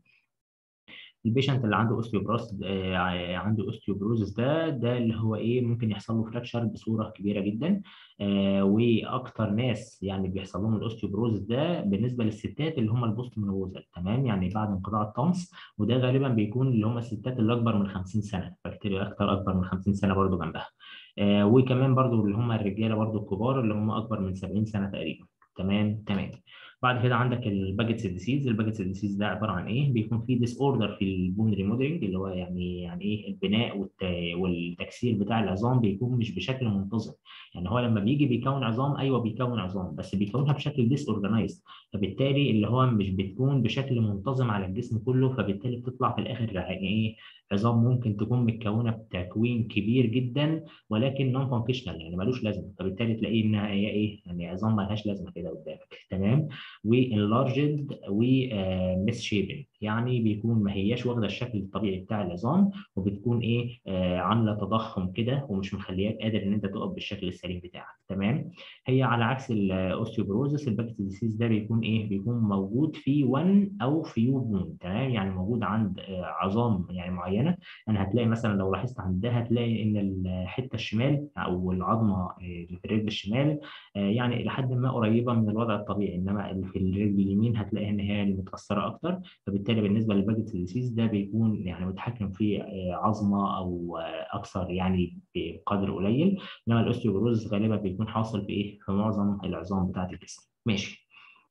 البيشنت اللي عنده اوستيوبروز آه عنده اوستيوبروزس ده ده اللي هو ايه ممكن يحصل له فراكشر بصوره كبيره جدا آه واكتر ناس يعني بيحصل لهم الاوستيوبروزس ده بالنسبه للستات اللي هم البوست منوزل تمام يعني بعد انقطاع الطمس وده غالبا بيكون اللي هم الستات اللي اكبر من 50 سنه فبالتالي اكتر اكبر من 50 سنه برضو جنبها آه وكمان برضو اللي هم الرجاله برضو الكبار اللي هم اكبر من 70 سنه تقريبا تمام تمام بعد كده عندك الباجتس ديسيز الباجتس ديسيز ده عباره عن ايه بيكون فيه ديس اوردر في البون ريموديلنج اللي هو يعني يعني ايه البناء والت... والتكسير بتاع العظام بيكون مش بشكل منتظم يعني هو لما بيجي بيكون عظام ايوه بيكون عظام بس بيكونها بشكل ديس اورجنايزد فبالتالي اللي هو مش بتكون بشكل منتظم على الجسم كله فبالتالي بتطلع في الاخر يعني ايه عظام ممكن تكون متكونه بتكوين كبير جدا ولكن نون فانكشنال يعني ملوش لازمه فبالتالي تلاقيه انها هي ايه يعني عظام ملهاش لازمه كده قدامك تمام وانلارجد ومس شيبن يعني بيكون ما هياش واخده الشكل الطبيعي بتاع العظام وبتكون ايه آه عامله تضخم كده ومش مخلياك قادر ان انت تقف بالشكل السليم بتاعك تمام هي على عكس الاوستيوبروزس الباكت ديسيز ده بيكون ايه بيكون موجود في 1 او فيو بون تمام يعني موجود عند آه عظام يعني معينه يعني هتلاقي مثلا لو لاحظت عندها هتلاقي ان الحته الشمال او العظمه اللي في الرجل الشمال آه يعني الى حد ما قريبه من الوضع الطبيعي انما اللي في الرجل اليمين هتلاقي ان هي اللي متاثره اكتر فبالتالي بالنسبه للباجت ديسيز ده بيكون يعني متحكم في عظمه او اكثر يعني بقدر قليل انما الاوستيوبروز غالبا بيكون حاصل في ايه في معظم العظام بتاعه الجسم ماشي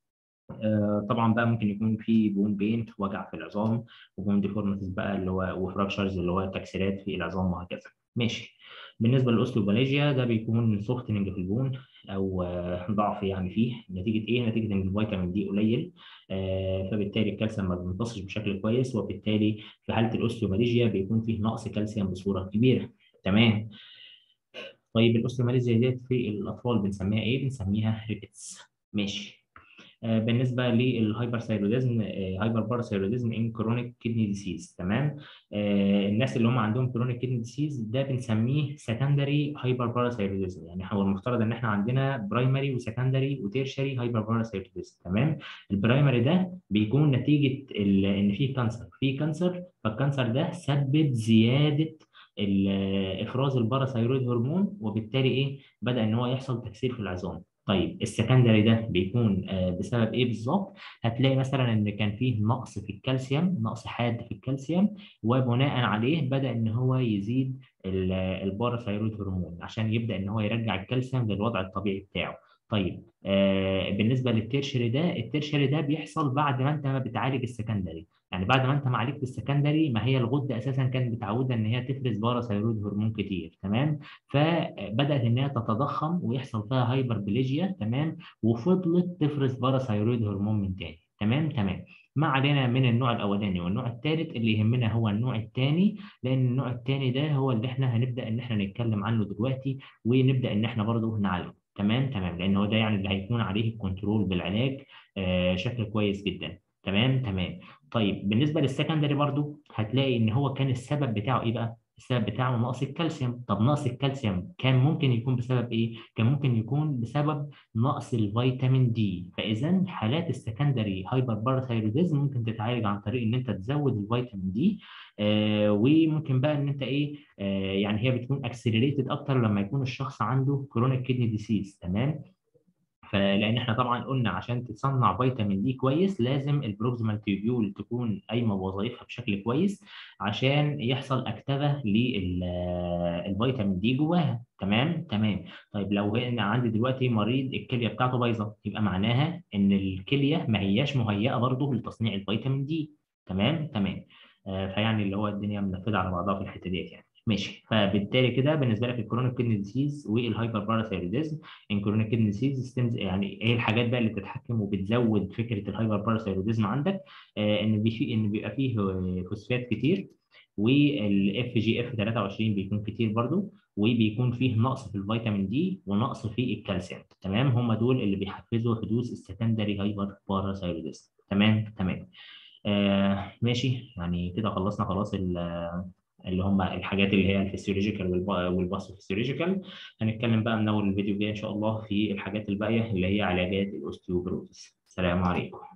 آه طبعا بقى ممكن يكون في بون بين وجع في العظام وبون ديفورميتيز بقى اللي هو وفراكشرز اللي هو تكسيرات في العظام وهكذا ماشي بالنسبه للاوستيوباليجيا ده بيكون سوفتنج في البون او ضعف يعني فيه نتيجه ايه؟ نتيجه ان الفيتامين دي قليل آه فبالتالي الكالسيوم ما بيمتصش بشكل كويس وبالتالي في حاله الاوستيوماليجيا بيكون فيه نقص كالسيوم بصوره كبيره تمام طيب الاوستيوماليجيا ديت في الاطفال بنسميها ايه؟ بنسميها ريكتس ماشي بالنسبه للهايبرثايروديزم هايبر باراثايروديزم ان كرونيك كدني ديسيز تمام الناس اللي هم عندهم كرونيك كدني ديسيز ده بنسميه سكندري هايبر باراثايروديزم يعني هو المفترض ان احنا عندنا برايمري وسكندري وتيرشري هايبر باراثايروديزم تمام البرايمري ده بيكون نتيجه ان في كانسر في كانسر فالكانسر ده سبب زياده افراز الباراثايرويد هرمون وبالتالي ايه بدا ان هو يحصل تكسير في العظام طيب السكندري ده بيكون بسبب ايه بالظبط؟ هتلاقي مثلا ان كان فيه نقص في الكالسيوم، نقص حاد في الكالسيوم وبناء عليه بدا ان هو يزيد الباراثايرويد هرمون عشان يبدا ان هو يرجع الكالسيوم للوضع الطبيعي بتاعه. طيب آه بالنسبه للتيرشري ده التيرشري ده بيحصل بعد ما انت ما بتعالج السكندري يعني بعد ما انت ما عالجت السكندري ما هي الغده اساسا كانت متعوده ان هي تفرز باراثايرويد هرمون كتير تمام فبدات ان هي تتضخم ويحصل فيها هايبربليجيا تمام وفضلت تفرز باراثايرويد هرمون من تاني تمام تمام ما علينا من النوع الاولاني والنوع الثالث اللي يهمنا هو النوع الثاني لان النوع الثاني ده هو اللي احنا هنبدا ان احنا نتكلم عنه دلوقتي ونبدا ان احنا برضه نعالجه تمام تمام لان هو ده يعني اللي هيكون عليه الكنترول بالعلاج آه شكل كويس جدا تمام تمام طيب بالنسبه للسكندري برضو هتلاقي ان هو كان السبب بتاعه ايه بقى السبب بتاعه نقص الكالسيوم طب نقص الكالسيوم كان ممكن يكون بسبب ايه كان ممكن يكون بسبب نقص الفيتامين دي فاذا حالات السكندري هايبر باراثايروديزم ممكن تتعالج عن طريق ان انت تزود الفيتامين دي آه وممكن بقى ان انت ايه آه يعني هي بتكون اكسلريتد اكتر لما يكون الشخص عنده كرونيك كيدني ديسيز تمام فلان احنا طبعا قلنا عشان تصنع فيتامين دي كويس لازم البروكسيمال تيوبيول تكون قايمه بوظائفها بشكل كويس عشان يحصل اكتفه للفيتامين دي جواها تمام تمام طيب لو انا عندي دلوقتي مريض الكليه بتاعته بايظه يبقى معناها ان الكليه ما هياش مهيئه برضه لتصنيع الفيتامين دي تمام تمام آه فيعني اللي هو الدنيا منفذه على بعضها في الحته ديت يعني ماشي فبالتالي كده بالنسبه لك الكرونيك كيدني ديسيز والهايبر باراثايروديزم الكرونيك كيدني ديسيز يعني ايه الحاجات بقى اللي بتتحكم وبتزود فكره الهايبر باراثايروديزم عندك آه ان في ان بيبقى فيه فوسفات كتير والاف جي اف 23 بيكون كتير برضو وبيكون فيه نقص في الفيتامين دي ونقص في الكالسيوم تمام هم دول اللي بيحفزوا حدوث السكندري هايبر باراثايروديزم تمام تمام آه ماشي يعني كده خلصنا خلاص اللي هم الحاجات اللي هي الفسيولوجيكال والباثوفسيولوجيكال هنتكلم بقى من اول الفيديو الجاي ان شاء الله في الحاجات الباقيه اللي هي علاجات الاوستيوبروتس السلام عليكم